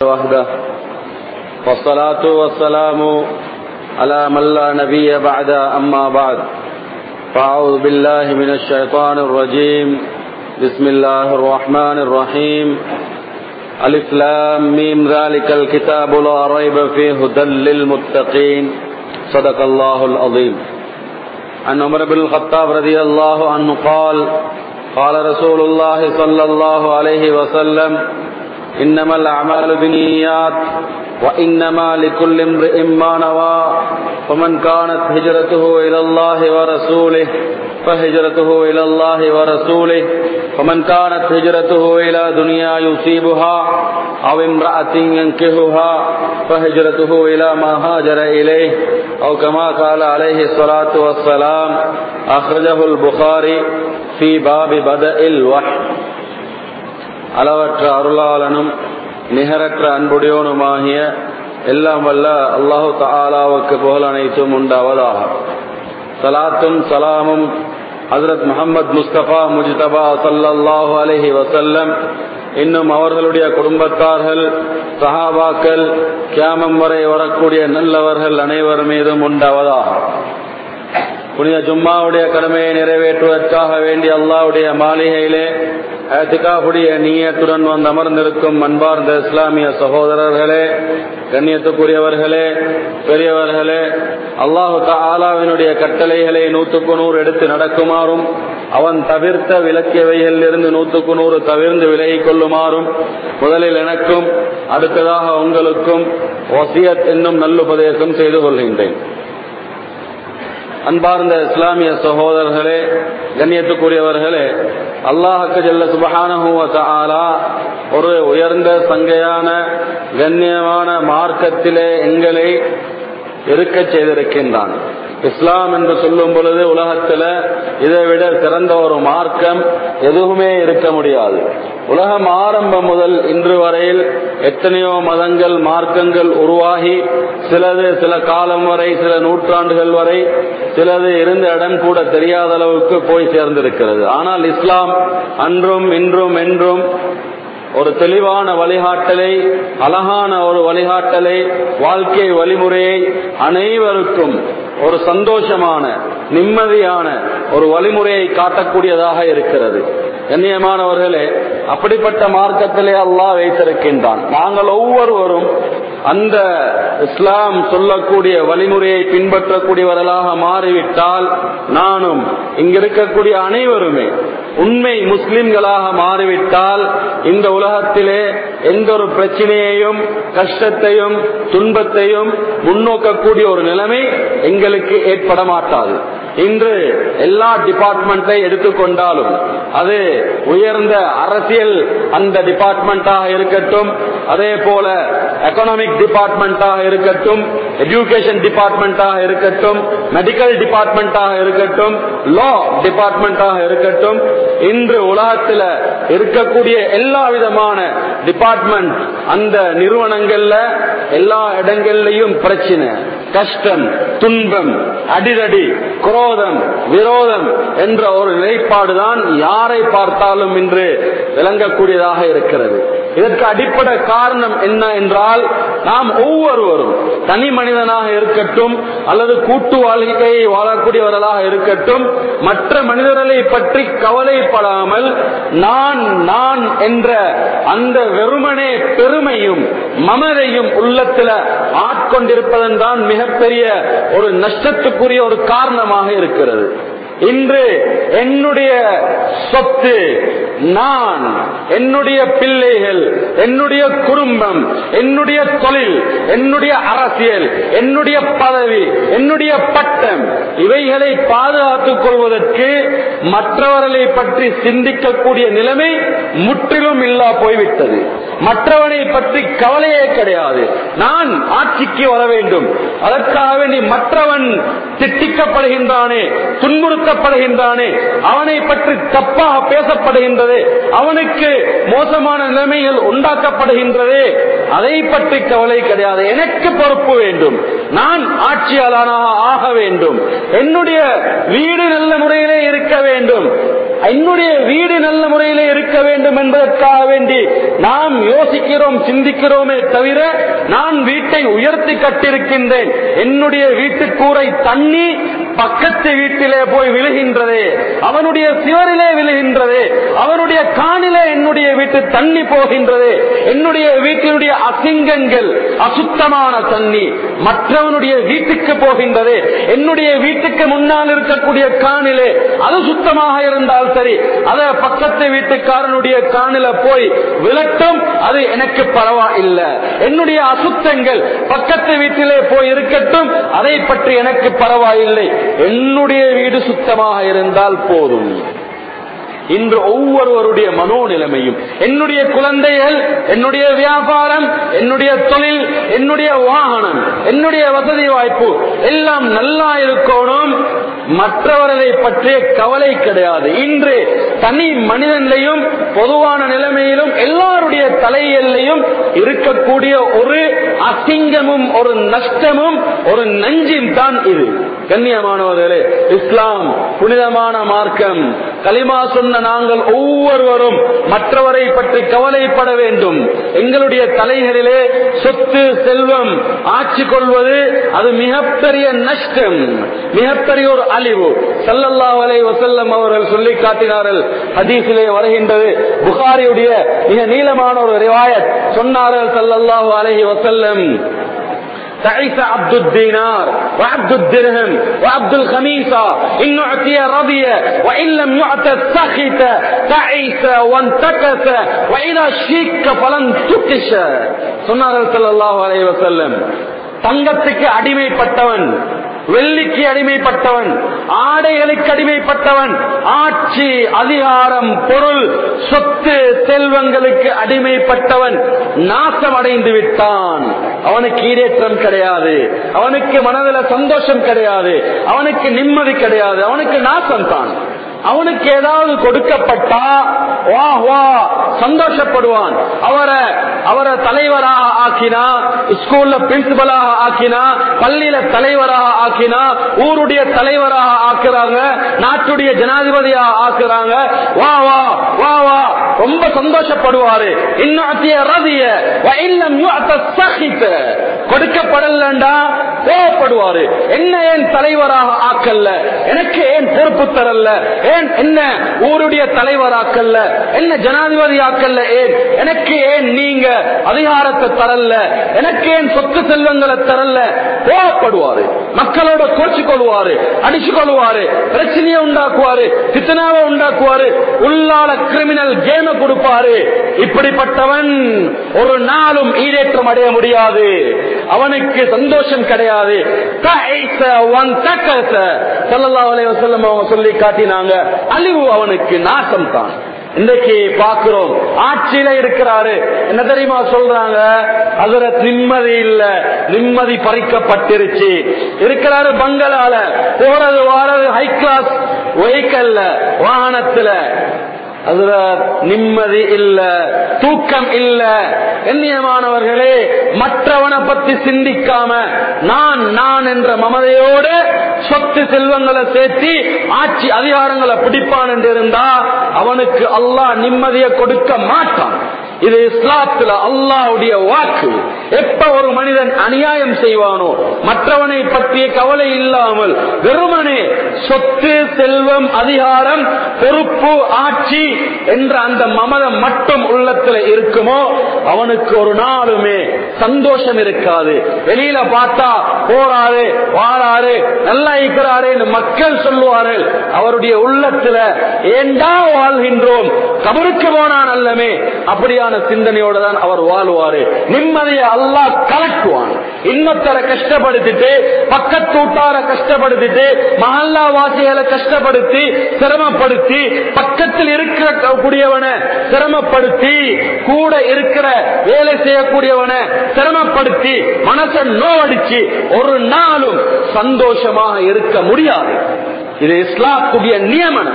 وحده والصلاة والسلام على من لا نبي بعد أما بعد فأعوذ بالله من الشيطان الرجيم بسم الله الرحمن الرحيم ألف لام ميم ذلك الكتاب لا ريب فيه هدى للمتقين صدق الله العظيم عن عمر بن الخطاب رضي الله عنه قال قال رسول الله صلى الله عليه وسلم إنما الأعمال بالنيات وإنما لكل امرئ ما نوى فمن كانت هجرته إلى الله ورسوله فهجرته إلى الله ورسوله ومن كانت هجرته إلى دنيا يصيبها أو امرأة ينكهها فهجرته إلى ما هاجر إليه أو كما قال عليه الصلاة والسلام أخرجه البخاري في باب بدء الوحي அளவற்ற அருளாளனும் நிகரற்ற அன்புடையோனுமாகிய எல்லாம் வல்ல அல்லாஹு தாலாவுக்கு புகழ் அனைத்தும் உண்டாவதாக சலாத்தும் சலாமும் ஹசரத் முகமது முஸ்தபா முஜ்தபா சல்லல்லாஹு அலஹி வசல்லம் இன்னும் அவர்களுடைய குடும்பத்தார்கள் சஹாபாக்கள் கியாமம் வரை வரக்கூடிய நல்லவர்கள் அனைவர் மீதும் உண்டாவதாக புனித ஜும்மாவுடைய கடமையை நிறைவேற்றுவதற்காக வேண்டிய அல்லாவுடைய மாளிகையிலே ஏத்திகாவுடைய நீயத்துடன் வந்து அமர்ந்திருக்கும் அன்பார்ந்த இஸ்லாமிய சகோதரர்களே கண்ணியத்துக்குரியவர்களே பெரியவர்களே அல்லாஹு ஆலாவினுடைய கட்டளைகளை நூற்றுக்கு நூறு எடுத்து நடக்குமாறும் அவன் தவிர்த்த விலக்கியவைகளிலிருந்து நூற்றுக்கு நூறு தவிர்ந்து விலகிக் கொள்ளுமாறும் முதலில் எனக்கும் அடுத்ததாக உங்களுக்கும் ஒசியத் என்னும் நல்லுபதேசம் செய்து கொள்கின்றேன் அன்பார்ந்த இஸ்லாமிய சகோதரர்களே கண்ணியத்துக்குரியவர்களே அல்லாஹுக்கு ஜல்ல சுபஹானஹூவ ஒரு உயர்ந்த சங்கையான கண்ணியமான மார்க்கத்திலே எங்களை இருக்க செய்திருக்கின்றான் இஸ்லாம் என்று சொல்லும் பொழுது உலகத்துல இதை விட சிறந்த ஒரு மார்க்கம் எதுவுமே இருக்க முடியாது உலகம் ஆரம்பம் முதல் இன்று வரையில் எத்தனையோ மதங்கள் மார்க்கங்கள் உருவாகி சிலது சில காலம் வரை சில நூற்றாண்டுகள் வரை சிலது இருந்த இடம் கூட தெரியாத அளவுக்கு போய் சேர்ந்திருக்கிறது ஆனால் இஸ்லாம் அன்றும் இன்றும் என்றும் ஒரு தெளிவான வழிகாட்டலை அழகான ஒரு வழிகாட்டலை வாழ்க்கை வழிமுறையை அனைவருக்கும் ஒரு சந்தோஷமான நிம்மதியான ஒரு வழிமுறையை காட்டக்கூடியதாக இருக்கிறது கண்ணியமானவர்களே அப்படிப்பட்ட மார்க்கத்திலே அல்லாஹ் வைத்திருக்கின்றான் நாங்கள் ஒவ்வொருவரும் அந்த இஸ்லாம் சொல்லக்கூடிய வழிமுறையை பின்பற்றக்கூடியவர்களாக மாறிவிட்டால் நானும் இங்கிருக்கக்கூடிய அனைவருமே உண்மை முஸ்லிம்களாக மாறிவிட்டால் இந்த உலகத்திலே எந்த ஒரு பிரச்சனையையும் கஷ்டத்தையும் துன்பத்தையும் முன்னோக்கக்கூடிய ஒரு நிலைமை எங்களுக்கு ஏற்பட மாட்டாது இன்று எல்லா டிபார்ட்மெண்ட்டை எடுத்துக்கொண்டாலும் அது உயர்ந்த அரசியல் அந்த டிபார்ட்மெண்டாக இருக்கட்டும் அதே போல எக்கனாமிக் டிபார்ட்மெண்டாக இருக்கட்டும் எஜுகேஷன் டிபார்ட்மெண்டாக இருக்கட்டும் மெடிக்கல் டிபார்ட்மெண்டாக இருக்கட்டும் லா டிபார்ட்மெண்டாக இருக்கட்டும் இன்று உலகத்தில் இருக்கக்கூடிய எல்லா விதமான டிபார்ட்மெண்ட் அந்த நிறுவனங்கள்ல எல்லா இடங்கள்லயும் பிரச்சனை கஷ்டம் துன்பம் அடிதடி குரோதம் விரோதம் என்ற ஒரு நிலைப்பாடுதான் யாரை பார்த்தாலும் இன்று விளங்கக்கூடியதாக இருக்கிறது இதற்கு அடிப்படை காரணம் என்ன என்றால் நாம் ஒவ்வொருவரும் தனி மனிதனாக இருக்கட்டும் அல்லது கூட்டு வாழ்க்கையை வாழக்கூடியவர்களாக இருக்கட்டும் மற்ற மனிதர்களை பற்றி கவலைப்படாமல் நான் நான் என்ற அந்த வெறுமனே பெருமையும் மமதையும் உள்ளத்துல ஆட்கொண்டிருப்பதன் தான் மிகப்பெரிய ஒரு நஷ்டத்துக்குரிய ஒரு காரணமாக இருக்கிறது இன்று என்னுடைய சொத்து நான் என்னுடைய பிள்ளைகள் என்னுடைய குடும்பம் என்னுடைய தொழில் என்னுடைய அரசியல் என்னுடைய பதவி என்னுடைய பட்டம் இவைகளை பாதுகாத்துக் கொள்வதற்கு மற்றவர்களை பற்றி சிந்திக்கக்கூடிய நிலைமை முற்றிலும் இல்லா போய்விட்டது மற்றவனை பற்றி கவலையே கிடையாது நான் ஆட்சிக்கு வர வேண்டும் அதற்காக வேண்டி மற்றவன் திட்டிக்கப்படுகின்றானே துன்புறுத்தப்படுகின்றானே அவனை பற்றி தப்பாக பேசப்படுகின்றது அவனுக்கு மோசமான நிலைமைகள் உண்டாக்கப்படுகின்றது அதை பற்றி கவலை கிடையாது எனக்கு பொறுப்பு வேண்டும் நான் ஆட்சியாளனாக ஆக வேண்டும் என்னுடைய வீடு நல்ல முறையிலே இருக்க வேண்டும் என்னுடைய வீடு நல்ல முறையிலே இருக்க வேண்டும் என்பதற்காக வேண்டி நாம் யோசிக்கிறோம் சிந்திக்கிறோமே தவிர நான் வீட்டை உயர்த்தி கட்டிருக்கின்றேன் என்னுடைய வீட்டு கூரை தண்ணி பக்கத்து வீட்டிலே போய் விழுகின்றது அவனுடைய சிவரிலே விழுகின்றது அவனுடைய காணிலே என்னுடைய வீட்டு தண்ணி போகின்றது என்னுடைய வீட்டினுடைய அசிங்கங்கள் அசுத்தமான தண்ணி மற்றவனுடைய வீட்டுக்கு போகின்றது என்னுடைய வீட்டுக்கு முன்னால் இருக்கக்கூடிய காணிலே அது சுத்தமாக இருந்தால் சரி அத பக்கத்து வீட்டுக்காரனுடைய காணில போய் விளட்டும் அது எனக்கு பரவாயில்லை என்னுடைய அசுத்தங்கள் பக்கத்து வீட்டிலே போய் இருக்கட்டும் அதை பற்றி எனக்கு பரவாயில்லை என்னுடைய வீடு சுத்தமாக இருந்தால் போதும் இன்று ஒவ்வொருவருடைய மனோநிலைமையும் என்னுடைய குழந்தைகள் என்னுடைய வியாபாரம் என்னுடைய தொழில் என்னுடைய வாகனம் என்னுடைய வசதி வாய்ப்பு எல்லாம் நல்லா இருக்கணும் மற்றவர்களை பற்றிய கவலை கிடையாது இன்று தனி மனிதனிலையும் பொதுவான நிலைமையிலும் எல்லாருடைய தலையிலையும் இருக்கக்கூடிய ஒரு அசிங்கமும் ஒரு நஷ்டமும் ஒரு நஞ்சும் தான் இது கண்ணியமானவர்களே இஸ்லாம் புனிதமான மார்க்கம் களிமா சொன்ன நாங்கள் ஒவ்வொருவரும் மற்றவரை பற்றி கவலைப்பட வேண்டும் எங்களுடைய தலைகளிலே சொத்து செல்வம் ஆட்சி கொள்வது அது மிகப்பெரிய நஷ்டம் மிகப்பெரிய ஒரு அழிவு சல்லல்லா அலை வசல்லம் அவர்கள் சொல்லி காட்டினார்கள் ஹதீஸிலே வருகின்றது புகாரியுடைய மிக நீளமான ஒரு ரிவாயத் சொன்னார்கள் சல்லல்லாஹு அலைஹி வசல்லம் تعيس عبد الدينار وعبد الدرهم وعبد الخميسة إن أعطي رضي وإن لم يعط سخط تعيس وانتكس وإذا شيك فلن تكش சொன்னார்கள் ஸல்லல்லாஹு அலைஹி வஸல்லம் தங்கத்துக்கு அடிமைப்பட்டவன் வெள்ளிக்கு அடிமைப்பட்டவன் ஆடைகளுக்கு அடிமைப்பட்டவன் ஆட்சி அதிகாரம் பொருள் சொத்து செல்வங்களுக்கு அடிமைப்பட்டவன் நாசம் அடைந்து விட்டான் அவனுக்கு ஈடேற்றம் கிடையாது அவனுக்கு மனதில் சந்தோஷம் கிடையாது அவனுக்கு நிம்மதி கிடையாது அவனுக்கு நாசம் தான் அவனுக்கு ஏதாவது கொடுக்கப்பட்டா வா வா சந்தோஷப்படுவான் அவரை அவரை தலைவராக ஆக்கினா ஸ்கூல்ல பிரின்சிபலாக ஆக்கினா பள்ளியில தலைவராக ஆக்கினா ஊருடைய தலைவராக ஆக்குறாங்க நாட்டுடைய ஜனாதிபதியாக ஆக்குறாங்க வா வா வா வா ரொம்ப சந்தோஷப்படுவாரு இன்னத்திய ரதிய இல்லம் சகித்த கொடுக்கப்படலண்டா கோவப்படுவாரு என்ன ஏன் தலைவராக ஆக்கல்ல எனக்கு ஏன் பொறுப்பு தரல ஏன் என்ன ஊருடைய தலைவராக்கல்ல என்ன ஜனாதிபதி ஆக்கல்ல ஏன் எனக்கு ஏன் நீங்க அதிகாரத்தை தரல எனக்கு ஏன் சொத்து செல்வங்களை தரல கோவப்படுவாரு மக்களோட கோச்சு கொள்வாரு அடிச்சு கொள்வாரு பிரச்சனையை உண்டாக்குவாரு பித்தனாவை உண்டாக்குவாரு உள்ளால கிரிமினல் கேம கொடுப்பாரு இப்படிப்பட்டவன் ஒரு நாளும் ஈடேற்றம் அடைய முடியாது அவனுக்கு சந்தோஷம் கிடையாது அவங்க சொல்லி காட்டினாங்க அழிவு அவனுக்கு நாசம் தான் இன்றைக்கு பாக்குறோம் ஆட்சியில இருக்கிறாரு என்ன தெரியுமா சொல்றாங்க அதுல நிம்மதி இல்ல நிம்மதி பறிக்கப்பட்டிருச்சு இருக்கிறாரு பங்களால போறது வாரது ஹை கிளாஸ் வெஹிக்கல்ல வாகனத்துல அதுல நிம்மதி இல்ல தூக்கம் இல்ல கண்ணியமானவர்களே மற்றவனை பத்தி சிந்திக்காம நான் நான் என்ற மமதையோடு சொத்து செல்வங்களை சேர்த்து ஆட்சி அதிகாரங்களை பிடிப்பான் என்று இருந்தா அவனுக்கு அல்லாஹ் நிம்மதியை கொடுக்க மாட்டான் இது இஸ்லாத்துல அல்லாவுடைய வாக்கு எப்ப ஒரு மனிதன் அநியாயம் செய்வானோ மற்றவனை பற்றிய கவலை இல்லாமல் வெறுமனே சொத்து செல்வம் அதிகாரம் பொறுப்பு ஆட்சி என்ற அந்த மமதம் மட்டும் உள்ளத்துல இருக்குமோ அவனுக்கு ஒரு நாளுமே சந்தோஷம் இருக்காது வெளியில பார்த்தா போறாரு வாழாரு நல்லா இருக்கிறாரு மக்கள் சொல்லுவார்கள் அவருடைய உள்ளத்துல ஏண்டா வாழ்கின்றோம் கபருக்கு போனா நல்லமே அப்படியான சிந்தனையோட தான் அவர் வாழ்வாரு நிம்மதியை அல்லாஹ் கலக்குவான் இன்னொத்தரை கஷ்டப்படுத்திட்டு பக்கத்து வீட்டார கஷ்டப்படுத்திட்டு மஹல்லா வாசிகளை கஷ்டப்படுத்தி சிரமப்படுத்தி பக்கத்தில் இருக்கிற கூடியவனை சிரமப்படுத்தி கூட இருக்கிற வேலை செய்யக்கூடியவனை சிரமப்படுத்தி மனசை நோவடிச்சு ஒரு நாளும் சந்தோஷமாக இருக்க முடியாது இது இஸ்லாத்துடைய நியமனம்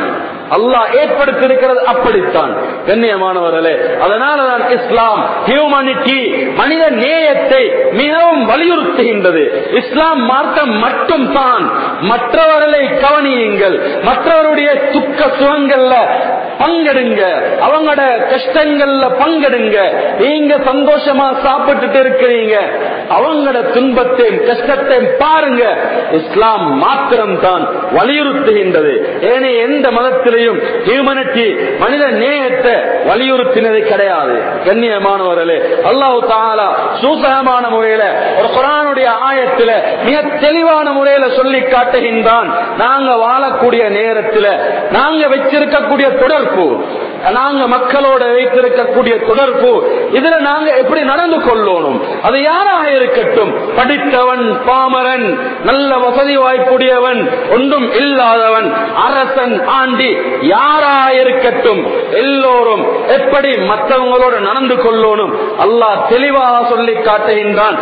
அல்லாஹ் ஏற்படுத்தியிருக்கிறது அப்படித்தான் கண்ணியமானவர்களே அதனாலதான் இஸ்லாம் ஹியூமனிட்டி மனித நேயத்தை மிகவும் வலியுறுத்துகின்றது இஸ்லாம் மார்க்கம் மட்டும் தான் மற்றவர்களை கவனியுங்கள் மற்றவருடைய துக்க சுகங்கள்ல பங்கெடுங்க அவங்களோட கஷ்டங்கள்ல பங்கெடுங்க நீங்க சந்தோஷமா சாப்பிட்டுட்டு இருக்கிறீங்க அவங்களோட துன்பத்தையும் கஷ்டத்தையும் பாருங்க இஸ்லாம் மாத்திரம் தான் வலியுறுத்துகின்றது ஏனைய எந்த மதத்திலையும் ஹியூமனிட்டி மனித நேயத்தை வலியுறுத்தினது கிடையாது கண்ணியமானவர்களே அல்லாஹு தாலா சூசகமான முறையில ஒரு குரானுடைய ஆயத்துல மிக தெளிவான முறையில சொல்லி காட்டுகின்றான் நாங்க வாழக்கூடிய நேரத்துல நாங்க வச்சிருக்கக்கூடிய தொடர்பு நாங்க மக்களோட வைத்திருக்கக்கூடிய தொடர்பு இதுல நாங்க எப்படி நடந்து கொள்ளணும் அது யாராக இருக்கட்டும் படித்தவன் பாமரன் நல்ல வசதி வாய்ப்புடையவன் ஒன்றும் இல்லாதவன் அரசன் ஆண்டி யாராக இருக்கட்டும் எல்லோரும் எப்படி மற்றவங்களோட நடந்து கொள்ளணும் அல்லாஹ் தெளிவாக சொல்லி காட்டுகின்றான்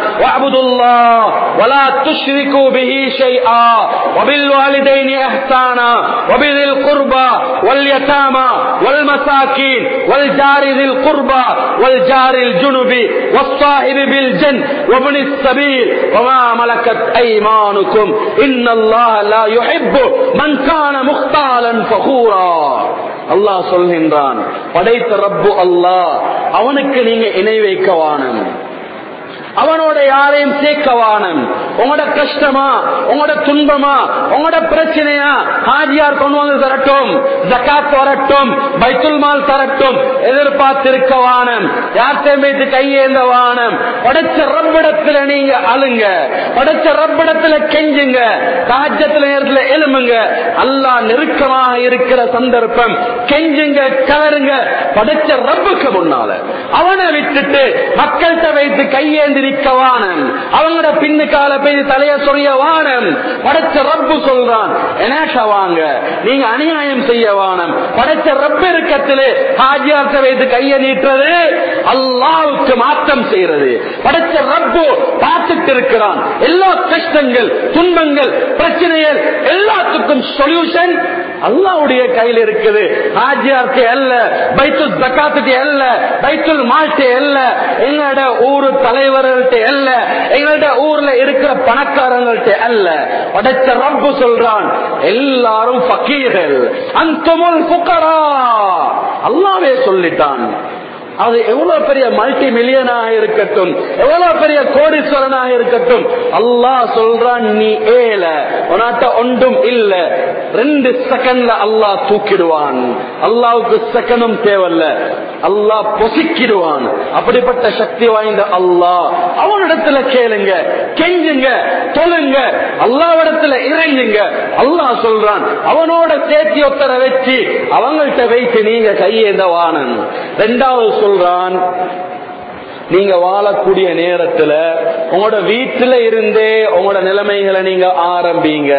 ولا تشركوا به شيئا وبالوالدين احسانا وبذي القربى واليتامى والمساكين والجار ذي القربى والجار الجنب والصاحب بالجن وابن السبيل وما ملكت ايمانكم ان الله لا يحب من كان مختالا فخورا அல்லாஹ் சொல்கின்றான் படைத்த ரப்பு அல்லாஹ் அவனுக்கு நீங்க இணை வைக்க வானம் அவனோட யாரையும் சேர்க்கவானம் உங்களோட கஷ்டமா உங்களோட துன்பமா உங்களோட பிரச்சனையா ஹாஜியார் கொண்டு வந்து தரட்டும் ஜக்காத் வரட்டும் பைத்துல் மால் தரட்டும் எதிர்பார்த்திருக்க வானம் யார்த்தையும் வைத்து கையேந்த வானம் படைச்ச ரப்பிடத்துல நீங்க அழுங்க படைச்ச ரப்பிடத்துல கெஞ்சுங்க காஜத்துல நேரத்துல எழுமுங்க அல்லாஹ் நெருக்கமாக இருக்கிற சந்தர்ப்பம் கெஞ்சுங்க கலருங்க படைச்ச ரப்புக்கு முன்னால அவனை விட்டுட்டு மக்கள்கிட்ட வைத்து கையேந்தி நிற்க வானம் அவங்களோட பின்னுக்கால போய் தலைய சொரிய வானம் படைச்ச ரப்பு சொல்றான் எனாஷா வாங்க நீங்க அநியாயம் செய்ய வானம் படைச்ச ரப்பு இருக்கத்திலே ஹாஜியார்த்த வைத்து கைய நீட்டுறது அல்லாவுக்கு மாற்றம் செய்யறது படைச்ச ரப்பு பார்த்துட்டு இருக்கிறான் எல்லா கஷ்டங்கள் துன்பங்கள் பிரச்சனைகள் எல்லாத்துக்கும் சொல்யூஷன் அல்லாவுடைய கையில் இருக்குது ஹாஜியார்க்கு அல்ல பைத்துல் ஜக்காத்துக்கு அல்ல பைத்துல் மால்ட்டு அல்ல எங்களோட ஊரு தலைவர்கள்ட்ட அல்ல எங்கள்ட்ட ஊர்ல இருக்கிற பணக்காரங்கள்ட்ட அல்ல படைச்ச ரப்பு சொல்றான் எல்லாரும் பக்கீர்கள் அந்தமுல் புக்கரா அல்லாவே சொல்லிட்டான் அது எவ்வளவு பெரிய மல்டி மில்லியனாக இருக்கட்டும் எவ்வளவு பெரிய கோடீஸ்வரனாக இருக்கட்டும் அல்லாஹ் சொல்றான் நீ ஏல உனாட்ட ஒன்றும் இல்ல ரெண்டு செகண்ட்ல அல்லாஹ் தூக்கிடுவான் அல்லாவுக்கு செகண்டும் தேவையில்ல அல்லாஹ் பொசிக்கிடுவான் அப்படிப்பட்ட சக்தி வாய்ந்த அல்லாஹ் அவனிடத்துல கேளுங்க கெஞ்சுங்க தொழுங்க அல்லாவிடத்துல இறங்குங்க அல்லாஹ் சொல்றான் அவனோட சேர்த்தி ஒத்தர வச்சு அவங்கள்ட்ட வைத்து நீங்க கையேந்த வானன் ரெண்டாவது சொல்றான் நீங்க வாழக்கூடிய நேரத்துல உங்களோட வீட்டுல இருந்தே உங்களோட நிலைமைகளை நீங்க ஆரம்பிங்க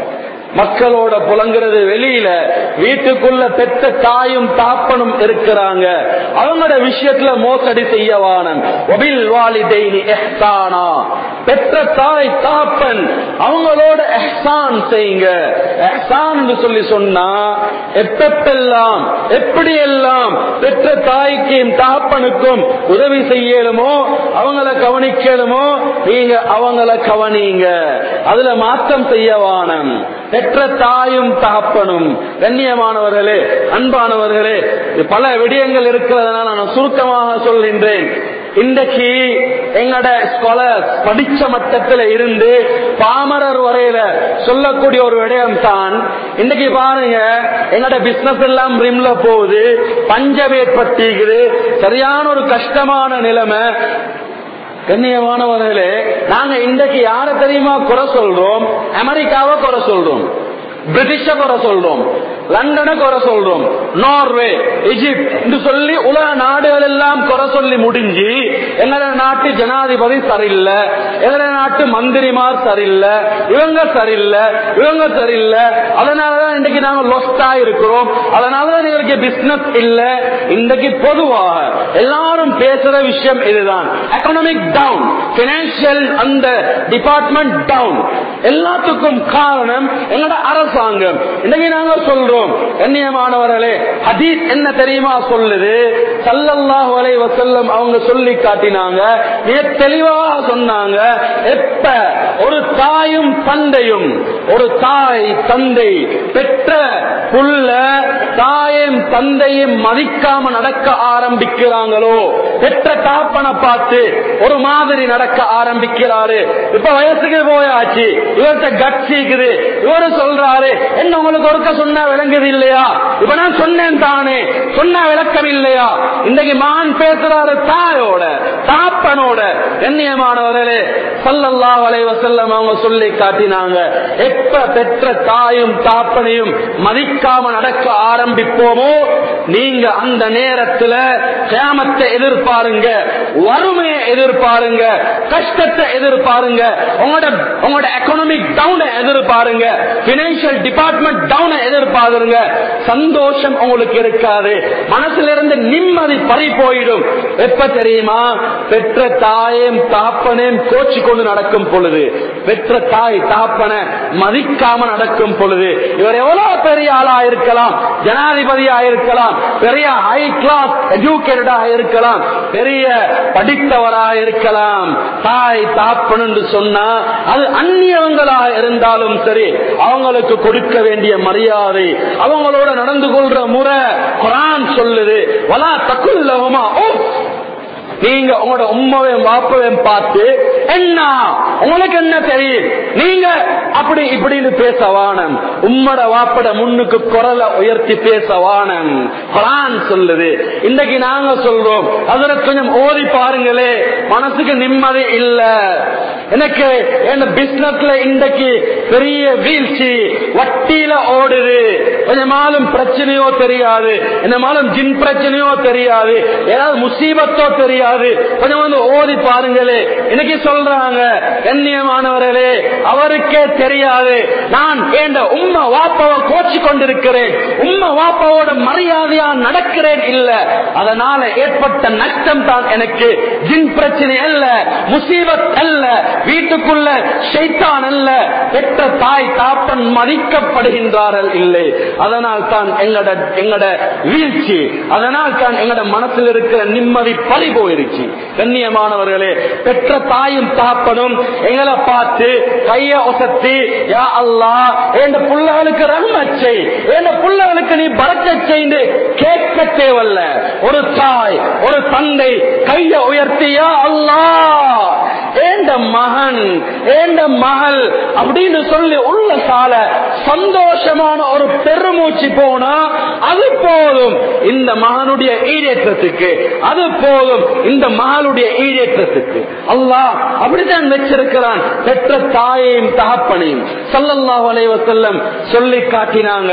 மக்களோட புலங்குறது வெளியில வீட்டுக்குள்ள பெத்த தாயும் தாப்பனும் இருக்கிறாங்க அவங்களோட விஷயத்துல மோசடி செய்யவானம் ஒபில் வாலிதைனி எஹ்சானா பெற்ற தாய் தாப்பன் அவங்களோட எஹ்சான் செய்யுங்க எஹ்சான் சொல்லி சொன்னா எப்பெல்லாம் எப்படி எல்லாம் பெற்ற தாய்க்கும் தாப்பனுக்கும் உதவி செய்யலுமோ அவங்கள கவனிக்கலுமோ நீங்க அவங்கள கவனிங்க அதுல மாற்றம் செய்யவானம் பெற்ற தாயும் தகப்பனும் கண்ணியமானவர்களே அன்பானவர்களே பல விடயங்கள் இருக்கிறதுனால நான் சுருக்கமாக சொல்கின்றேன் இன்றைக்கு எங்கட ஸ்காலர் படிச்ச மட்டத்தில் இருந்து பாமரர் வரையில சொல்லக்கூடிய ஒரு விடயம் தான் இன்னைக்கு பாருங்க எங்கட பிசினஸ் எல்லாம் ரிம்ல போகுது பஞ்சம் ஏற்பட்டிருக்குது சரியான ஒரு கஷ்டமான நிலைமை கண்ணியமானவர்களே நாங்க இன்றைக்கு யார தெரியுமா குறை சொல்றோம் அமெரிக்காவை குறை சொல்றோம் பிரிட்டிஷ குறை சொல்றோம் லண்டனை குறை சொல்றோம் நார்வே எஜிப்ட் என்று சொல்லி உலக நாடுகள் எல்லாம் குறை சொல்லி முடிஞ்சு எங்களோட நாட்டு ஜனாதிபதி சரியில்லை எங்களோட நாட்டு மந்திரிமார் சரியில்லை இவங்க சரியில்லை இவங்க சரியில்லை அதனாலதான் இன்றைக்கு நாங்க லொஸ்டா இருக்கிறோம் அதனாலதான் எங்களுக்கு பிசினஸ் இல்ல இன்றைக்கு பொதுவாக எல்லாரும் பேசுற விஷயம் இதுதான் எக்கனாமிக் டவுன் பினான்சியல் அந்த டிபார்ட்மெண்ட் டவுன் எல்லாத்துக்கும் காரணம் எங்களோட அரசாங்கம் இன்னைக்கு நாங்க சொல்றோம் பார்க்கிறோம் கண்ணியமானவர்களே ஹதீஸ் என்ன தெரியுமா சொல்லுது சல்லல்லாஹு அலைஹி வஸல்லம் அவங்க சொல்லி காட்டினாங்க மிக தெளிவாக சொன்னாங்க எப்ப ஒரு தாயும் தந்தையும் ஒரு தாய் தந்தை பெற்ற புள்ள தாயும் தந்தையும் மதிக்காம நடக்க ஆரம்பிக்கிறாங்களோ பெற்ற தாப்பனை பார்த்து ஒரு மாதிரி நடக்க ஆரம்பிக்கிறாரு இப்ப வயசுக்கு போயாச்சு இவர்கிட்ட கட்சிக்குது இவரு சொல்றாரு என்ன உங்களுக்கு ஒருக்க சொன்னா விளங்குது இல்லையா இப்ப நான் சொன்னேன் தானே சொன்ன விளக்கம் இல்லையா இன்னைக்கு மான் பேசுறாரு தாயோட தாப்பனோட கண்ணியமானவர்களே சல்லல்லா வலைவ செல்லம் அவங்க சொல்லி காட்டினாங்க எப்ப பெற்ற தாயும் தாப்பனையும் மதிக்காம நடக்க ஆரம்பிப்போமோ நீங்க அந்த நேரத்துல கேமத்தை எதிர்பாருங்க வறுமையை எதிர்பாருங்க கஷ்டத்தை எதிர்பாருங்க உங்களோட உங்களோட எக்கனாமிக் டவுனை எதிர்பாருங்க பினான்சியல் டிபார்ட்மெண்ட் டவுனை எதிர்பாருங்க சந்தோஷம் உங்களுக்கு இருக்காது மனசுல இருந்து நிம்மதி பறி போயிடும் எப்ப தெரியுமா பெற்ற தாயும் தாப்பனையும் கோச்சு கொண்டு நடக்கும் பொழுது பெற்ற தாய் தாப்பனை மதிக்காம நடக்கும் பொழுது இவர் எவ்வளவு பெரிய ஆளா இருக்கலாம் ஜனாதிபதியா இருக்கலாம் பெரிய ஹை கிளாஸ் எஜுகேட்டடா இருக்கலாம் பெரிய படித்தவராக இருக்கலாம் தாய் தாப்பன் என்று சொன்னா அது அந்நியவங்களா இருந்தாலும் சரி அவங்களுக்கு கொடுக்க வேண்டிய மரியாதை அவங்களோட நடந்து கொள்ற முறை குரான் சொல்லுது வலா தக்குல்லவமா ஓ நீங்க உங்களோட உண்மையும் வாப்பவையும் பார்த்து என்ன உங்களுக்கு என்ன தெரியும் நீங்க அப்படி இப்படின்னு பேச வானம் உம்மட வாப்பட முன்னுக்கு குரலை உயர்த்தி பேச வானம் குரான் சொல்லுது இன்னைக்கு நாங்க சொல்றோம் அதுல கொஞ்சம் ஓதி பாருங்களே மனசுக்கு நிம்மதி இல்ல எனக்கு என்ன பிசினஸ்ல இன்றைக்கு பெரிய வீழ்ச்சி வட்டியில ஓடுது கொஞ்சமாலும் பிரச்சனையோ தெரியாது என்னமாலும் ஜின் பிரச்சனையோ தெரியாது ஏதாவது முசீபத்தோ தெரியாது கொஞ்சம் வந்து ஓதி பாருங்களே இன்னைக்கு சொல்றாங்க கண்ணியமானவர்களே அவருக்கே தெரியாது நான் ஏண்ட உம்மா வாப்பாவை கோச்சி கொண்டிருக்கிறேன் உம்மா வாப்பாவோட மரியாதையா நடக்கிறேன் இல்ல அதனால ஏற்பட்ட நஷ்டம் தான் எனக்கு ஜின் பிரச்சனை அல்ல முசீபத் அல்ல வீட்டுக்குள்ள ஷைத்தான் அல்ல பெற்ற தாய் தாப்பன் மதிக்கப்படுகின்றார்கள் இல்லை அதனால் தான் எங்கட எங்கட வீழ்ச்சி அதனால் தான் எங்கட மனசில் இருக்கிற நிம்மதி பறி போயிருச்சு கண்ணியமானவர்களே பெற்ற தாயும் தாப்பனும் எங்களை பார்த்து கைய ஒசத்தி யா அல்லா என் புள்ளகளுக்கு ரன்மச்சை என் புள்ளகளுக்கு நீ பறக்க செய்து கேட்க தேவல்ல ஒரு தாய் ஒரு தந்தை கைய உயர்த்தியா அல்லா ஏண்ட மகன் ஏண்ட மகள் அப்படின்னு சொல்லி உள்ள சால சந்தோஷமான ஒரு பெருமூச்சு போனா அது போதும் இந்த மகனுடைய ஈடேற்றத்துக்கு அது போதும் இந்த மகளுடைய ஈடேற்றத்துக்கு அல்லாஹ் அப்படித்தான் வச்சிருக்கிறான் பெற்ற தாயையும் தகப்பனையும் சல்லல்லாஹு அலைஹி வஸல்லம் சொல்லி காட்டினாங்க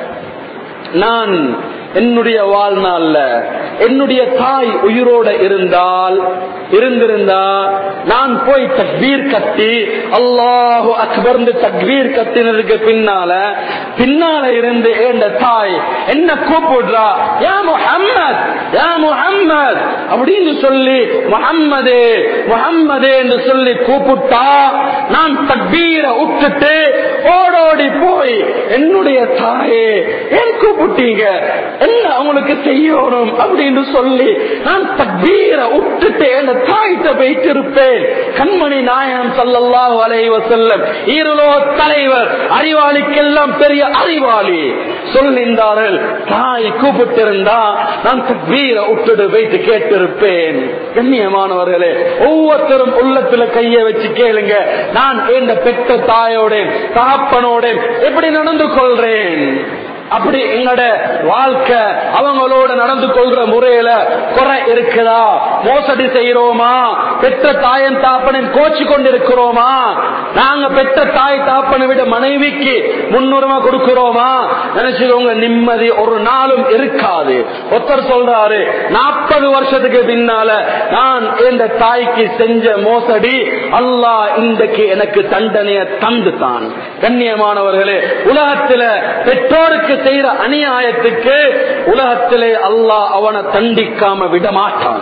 நான் என்னுடைய வாழ்நாள்ல என்னுடைய தாய் உயிரோட இருந்தால் இருந்திருந்தா நான் போய் தக்பீர் கட்டி அல்லாஹு அக்பர்ந்து தக்பீர் கத்தினதுக்கு பின்னால பின்னால இருந்து ஏண்ட தாய் என்ன கூப்பிடுறா யா முஹம்மத் யா முஹம்மத் அப்படின்னு சொல்லி முஹம்மது முஹம்மது என்று சொல்லி கூப்பிட்டா நான் தக்பீரை விட்டுட்டு ஓடோடி போய் என்னுடைய தாயே ஏன் கூப்பிட்டீங்க என்ன அவங்களுக்கு செய்யணும் அப்படின்னு சொல்லி நான் தக்பீரை விட்டுட்டு என் தாய்கிட்ட போயிட்டு இருப்பேன் கண்மணி நாயகம் சல்லல்லாஹு அலைஹி வஸல்லம் ஈரலோ தலைவர் அறிவாளிக்கெல்லாம் பெரிய அறிவாளி சொல்லின்றார்கள் தாய் கூப்பிட்டிருந்தா நான் தக்பீரை விட்டுட்டு போயிட்டு கேட்டிருப்பேன் கண்ணியமானவர்களே ஒவ்வொருத்தரும் உள்ளத்துல கைய வச்சு கேளுங்க நான் எந்த பெற்ற தாயோட தகப்பனோட எப்படி நடந்து கொள்றேன் அப்படி எங்களோட வாழ்க்கை அவங்களோட நடந்து கொள்ற முறையில குறை இருக்குதா மோசடி செய்யறோமா பெற்ற தாயன் தாப்பனின் கோச்சு கொண்டிருக்கிறோமா நாங்க பெற்ற தாய் தாப்பனை விட மனைவிக்கு முன்னுரிமை கொடுக்கிறோமா நினைச்சுக்கோங்க நிம்மதி ஒரு நாளும் இருக்காது ஒருத்தர் சொல்றாரு நாற்பது வருஷத்துக்கு பின்னால நான் இந்த தாய்க்கு செஞ்ச மோசடி அல்லாஹ் இன்றைக்கு எனக்கு தண்டனைய தந்து தான் கண்ணியமானவர்களே உலகத்துல பெற்றோருக்கு செய்யற அநியாயத்துக்கு உலகத்திலே அல்லாஹ் அவனை தண்டிக்காம விட மாட்டான்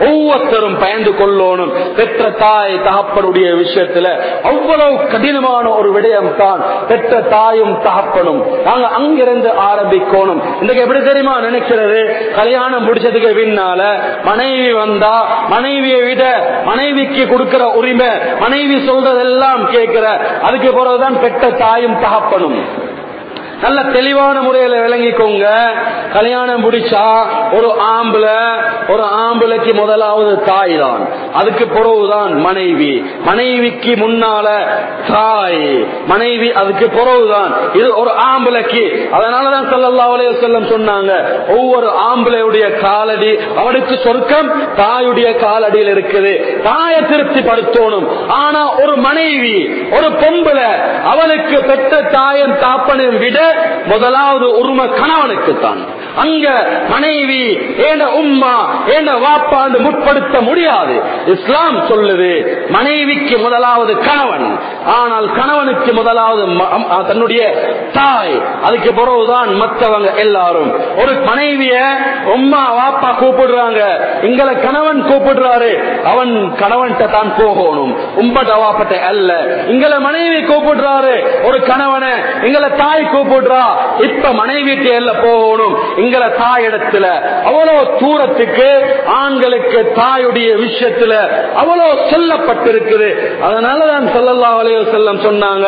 ஒவ்வொருத்தரும் பயந்து கொள்ளணும் பெற்ற தாய் தகப்பனுடைய விஷயத்துல அவ்வளவு கடினமான ஒரு விடயம் தான் பெற்ற தாயும் தகப்பனும் நாங்க அங்கிருந்து ஆரம்பிக்கணும் இன்னைக்கு எப்படி தெரியுமா நினைக்கிறது கல்யாணம் முடிச்சதுக்கு பின்னால மனைவி வந்தா மனைவியை விட மனைவிக்கு கொடுக்கிற உரிமை மனைவி சொல்றதெல்லாம் கேட்கிற அதுக்கு பிறகுதான் பெற்ற தாயும் தகப்பனும் நல்ல தெளிவான முறையில விளங்கிக்கோங்க கல்யாணம் முடிச்சா ஒரு ஆம்புல ஒரு ஆம்புலைக்கு முதலாவது தாய் தான் அதுக்கு பிறகுதான் மனைவி மனைவிக்கு முன்னால தாய் மனைவி அதுக்கு பிறகுதான் இது ஒரு ஆம்புலைக்கு அதனாலதான் சல்லல்லா அலைய செல்லம் சொன்னாங்க ஒவ்வொரு ஆம்பளையுடைய காலடி அவனுக்கு சொர்க்கம் தாயுடைய காலடியில் இருக்குது தாயை திருப்திப்படுத்தணும் ஆனா ஒரு மனைவி ஒரு பொம்பளை அவளுக்கு பெற்ற தாயும் தாப்பனையும் விட முதலாவது உரிமை கணவனுக்கு தான் அங்க மனைவி ஏன உம்மா ஏன வாப்பாண்டு முற்படுத்த முடியாது இஸ்லாம் சொல்லுது மனைவிக்கு முதலாவது கணவன் ஆனால் கணவனுக்கு முதலாவது தன்னுடைய தாய் அதுக்கு பிறகுதான் மற்றவங்க எல்லாரும் ஒரு மனைவிய உம்மா வாப்பா கூப்பிடுறாங்க எங்களை கணவன் கூப்பிடுறாரு அவன் கணவன் தான் போகணும் உம்பட்ட வாப்பட்ட அல்ல எங்களை மனைவி கூப்பிடுறாரு ஒரு கணவனை எங்களை தாய் கூப்பிடுறா இப்ப மனைவிக்கு அல்ல போகணும் எங்களை தாய் இடத்துல அவ்வளவு தூரத்துக்கு ஆண்களுக்கு தாயுடைய விஷயத்துல அவ்வளவு சொல்லப்பட்டிருக்குது அதனாலதான் சொல்லல்லா வலைய செல்லம் சொன்னாங்க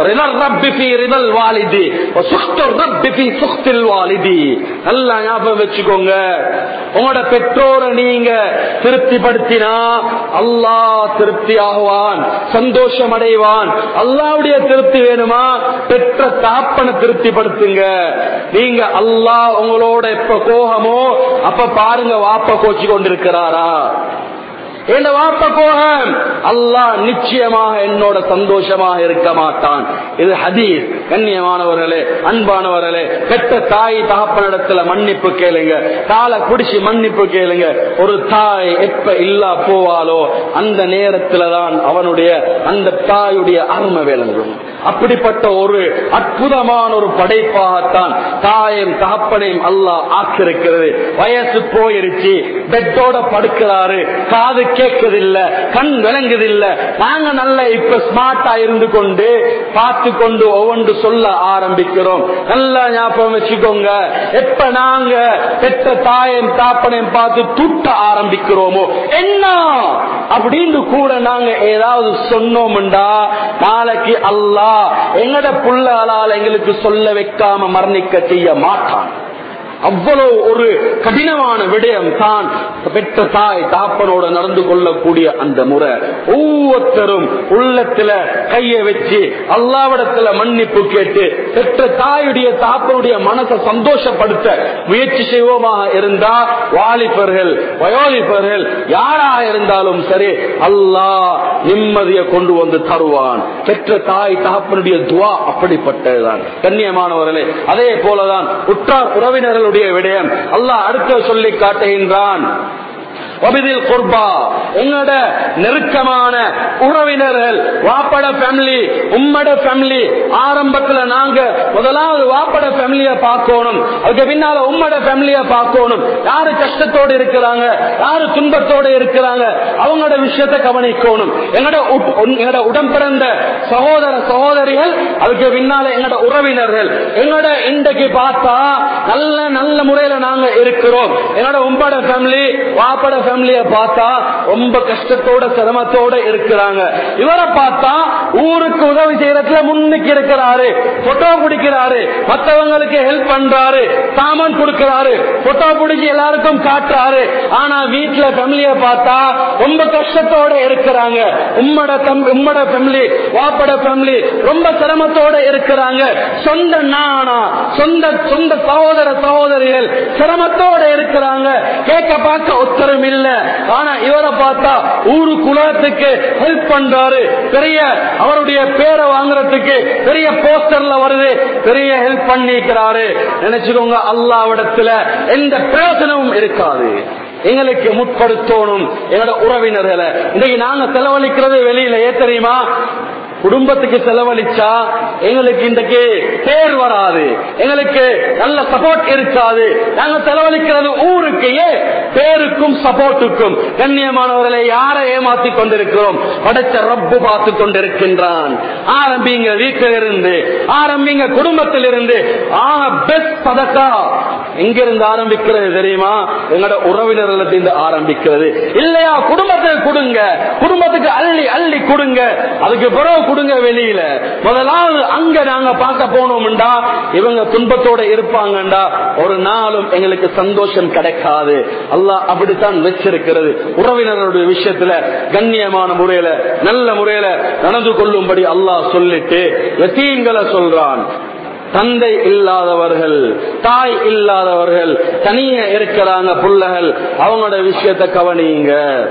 நல்லா ஞாபகம் வச்சுக்கோங்க உங்களோட பெற்றோரை நீங்க திருப்திப்படுத்தினா அல்லாஹ் திருப்தி ஆகுவான் சந்தோஷம் அடைவான் அல்லாவுடைய திருப்தி வேணுமா பெற்ற தாப்பனை திருப்திப்படுத்துங்க நீங்க அல்லாஹ் உங்களோட எப்ப கோகமோ அப்ப பாருங்க வாப்ப கோச்சி கொண்டிருக்கிறாரா என்ன வாப்ப கோகம் அல்லாஹ் நிச்சயமாக என்னோட சந்தோஷமாக இருக்க மாட்டான் இது ஹதீஸ் கண்ணியமானவர்களே அன்பானவர்களே பெற்ற தாய் தகப்பனிடத்துல மன்னிப்பு கேளுங்க காலை குடிச்சு மன்னிப்பு கேளுங்க ஒரு தாய் எப்ப இல்லா போவாலோ அந்த நேரத்துலதான் அவனுடைய அந்த தாயுடைய அருமை விளங்கும் அப்படிப்பட்ட ஒரு அற்புதமான ஒரு படைப்பாகத்தான் தாயும் தகப்பனையும் அல்லாஹ் ஆக்கிருக்கிறது வயசு போயிருச்சு பெட்டோட படுக்கிறாரு காது கேட்கதில்ல கண் விளங்குதில்ல நாங்க நல்ல இப்ப ஸ்மார்ட்டா இருந்து கொண்டு பார்த்து கொண்டு ஒவ்வொன்று சொல்ல ஆரம்பிக்கிறோம் நல்லா ஞாபகம் வச்சுக்கோங்க எப்ப நாங்க பெற்ற தாயும் தாப்பனையும் பார்த்து துட்ட ஆரம்பிக்கிறோமோ என்ன அப்படின்னு கூட நாங்க ஏதாவது சொன்னோம்டா நாளைக்கு அல்லா எங்கட புள்ளாலால் எங்களுக்கு சொல்ல வைக்காம மரணிக்க செய்ய மாட்டான் அவ்வளவு ஒரு கடினமான விடயம் தான் பெற்ற தாய் தாப்பனோட நடந்து கொள்ளக்கூடிய அந்த முறை ஒவ்வொருத்தரும் உள்ளத்துல கைய வச்சு அல்லாவிடத்துல மன்னிப்பு கேட்டு பெற்ற தாயுடைய தாப்பனுடைய மனசை சந்தோஷப்படுத்த முயற்சி செய்வோமாக இருந்தா வாலிபர்கள் வயோலிபர்கள் யாராக இருந்தாலும் சரி அல்லாஹ் நிம்மதியை கொண்டு வந்து தருவான் பெற்ற தாய் தகப்பனுடைய துவா அப்படிப்பட்டதுதான் கண்ணியமானவர்களே அதே போலதான் உற்றார் உறவினர்களுடைய விடயம் அல்லாஹ் அடுத்த சொல்லி காட்டுகின்றான் எங்களோட நெருக்கமான உறவினர்கள் வாப்பட ஃபேமிலி உம்மட ஃபேமிலி ஆரம்பத்துல நாங்க முதலாவது வாப்பட ஃபேமிலிய பார்க்கணும் அதுக்கு பின்னால உம்மட ஃபேமிலிய பார்க்கணும் யாரு கஷ்டத்தோடு இருக்கிறாங்க யாரு துன்பத்தோடு இருக்கிறாங்க அவங்களோட விஷயத்தை கவனிக்கணும் எங்கட எங்கட உடன் பிறந்த சகோதர சகோதரிகள் அதுக்கு பின்னால எங்கட உறவினர்கள் எங்கட இன்றைக்கு பார்த்தா நல்ல நல்ல முறையில நாங்க இருக்கிறோம் என்னோட உம்பட ஃபேமிலி வாப்பட ஃபேமிலிய பார்த்தா ரொம்ப கஷ்டத்தோட சிரமத்தோட இருக்கிறாங்க இவரை பார்த்தா ஊருக்கு உதவி செய்யறதுல முன்னுக்கு இருக்கிறாரு போட்டோ பிடிக்கிறாரு மற்றவங்களுக்கு ஹெல்ப் பண்றாரு சாமான் கொடுக்கிறாரு போட்டோ பிடிச்சி எல்லாருக்கும் காட்டுறாரு ஆனா வீட்டுல ஃபேமிலிய பார்த்தா ரொம்ப கஷ்டத்தோட இருக்கிறாங்க உம்மட தம்பி உம்மட ஃபேமிலி வாப்பட ஃபேமிலி ரொம்ப சிரமத்தோட இருக்கிறாங்க சொந்த நானா சொந்த சொந்த சகோதர சகோதரிகள் சிரமத்தோட இருக்கிறாங்க கேட்க பார்க்க உத்தரம் இல்ல ஆனா இவரை பார்த்தா ஊரு குலத்துக்கு ஹெல்ப் பண்றாரு பெரிய அவருடைய பேரை வாங்குறதுக்கு பெரிய போஸ்டர்ல வருது பெரிய ஹெல்ப் பண்ணிக்கிறாரு நினைச்சுக்கோங்க அல்லாவிடத்துல எந்த பிரயோஜனமும் இருக்காது எங்களுக்கு முற்படுத்தணும் எங்களோட உறவினர்களை இன்னைக்கு நாங்க செலவழிக்கிறது வெளியில ஏ தெரியுமா குடும்பத்துக்கு செலவழிச்சா எங்களுக்கு இன்றைக்கு பேர் வராது எங்களுக்கு நல்ல சப்போர்ட் இருக்காது நாங்க செலவழிக்கிறது ஊருக்கு ஏன் பேருக்கும் சப்போர்ட்டுக்கும் கண்ணியமானவர்களை யாரை ஏமாத்தி கொண்டிருக்கிறோம் படைச்ச ரப்பு பார்த்து கொண்டிருக்கின்றான் ஆரம்பிங்க வீட்டில் இருந்து ஆரம்பிங்க குடும்பத்தில் இருந்து ஆக பெஸ்ட் பதக்கா எங்க இருந்து ஆரம்பிக்கிறது தெரியுமா எங்களோட உறவினர்களுக்கு இருந்து ஆரம்பிக்கிறது இல்லையா குடும்பத்துக்கு கொடுங்க குடும்பத்துக்கு அள்ளி அள்ளி கொடுங்க அதுக்கு பிறகு கொடுங்க வெளியில முதலாவது அங்க நாங்க பார்க்க போனோம்டா இவங்க துன்பத்தோட இருப்பாங்கண்டா ஒரு நாளும் எங்களுக்கு சந்தோஷம் கிடைக்காது அல்லாஹ் அப்படித்தான் வச்சிருக்கிறது உறவினர்களுடைய விஷயத்துல கண்ணியமான முறையில நல்ல முறையில நடந்து கொள்ளும்படி அல்லாஹ் சொல்லிட்டு யத்தீம்களை சொல்றான் தந்தை இல்லாதவர்கள் தாய் இல்லாதவர்கள் தனிய இருக்கிறாங்க புள்ளகள் அவங்களோட விஷயத்தை கவனிங்க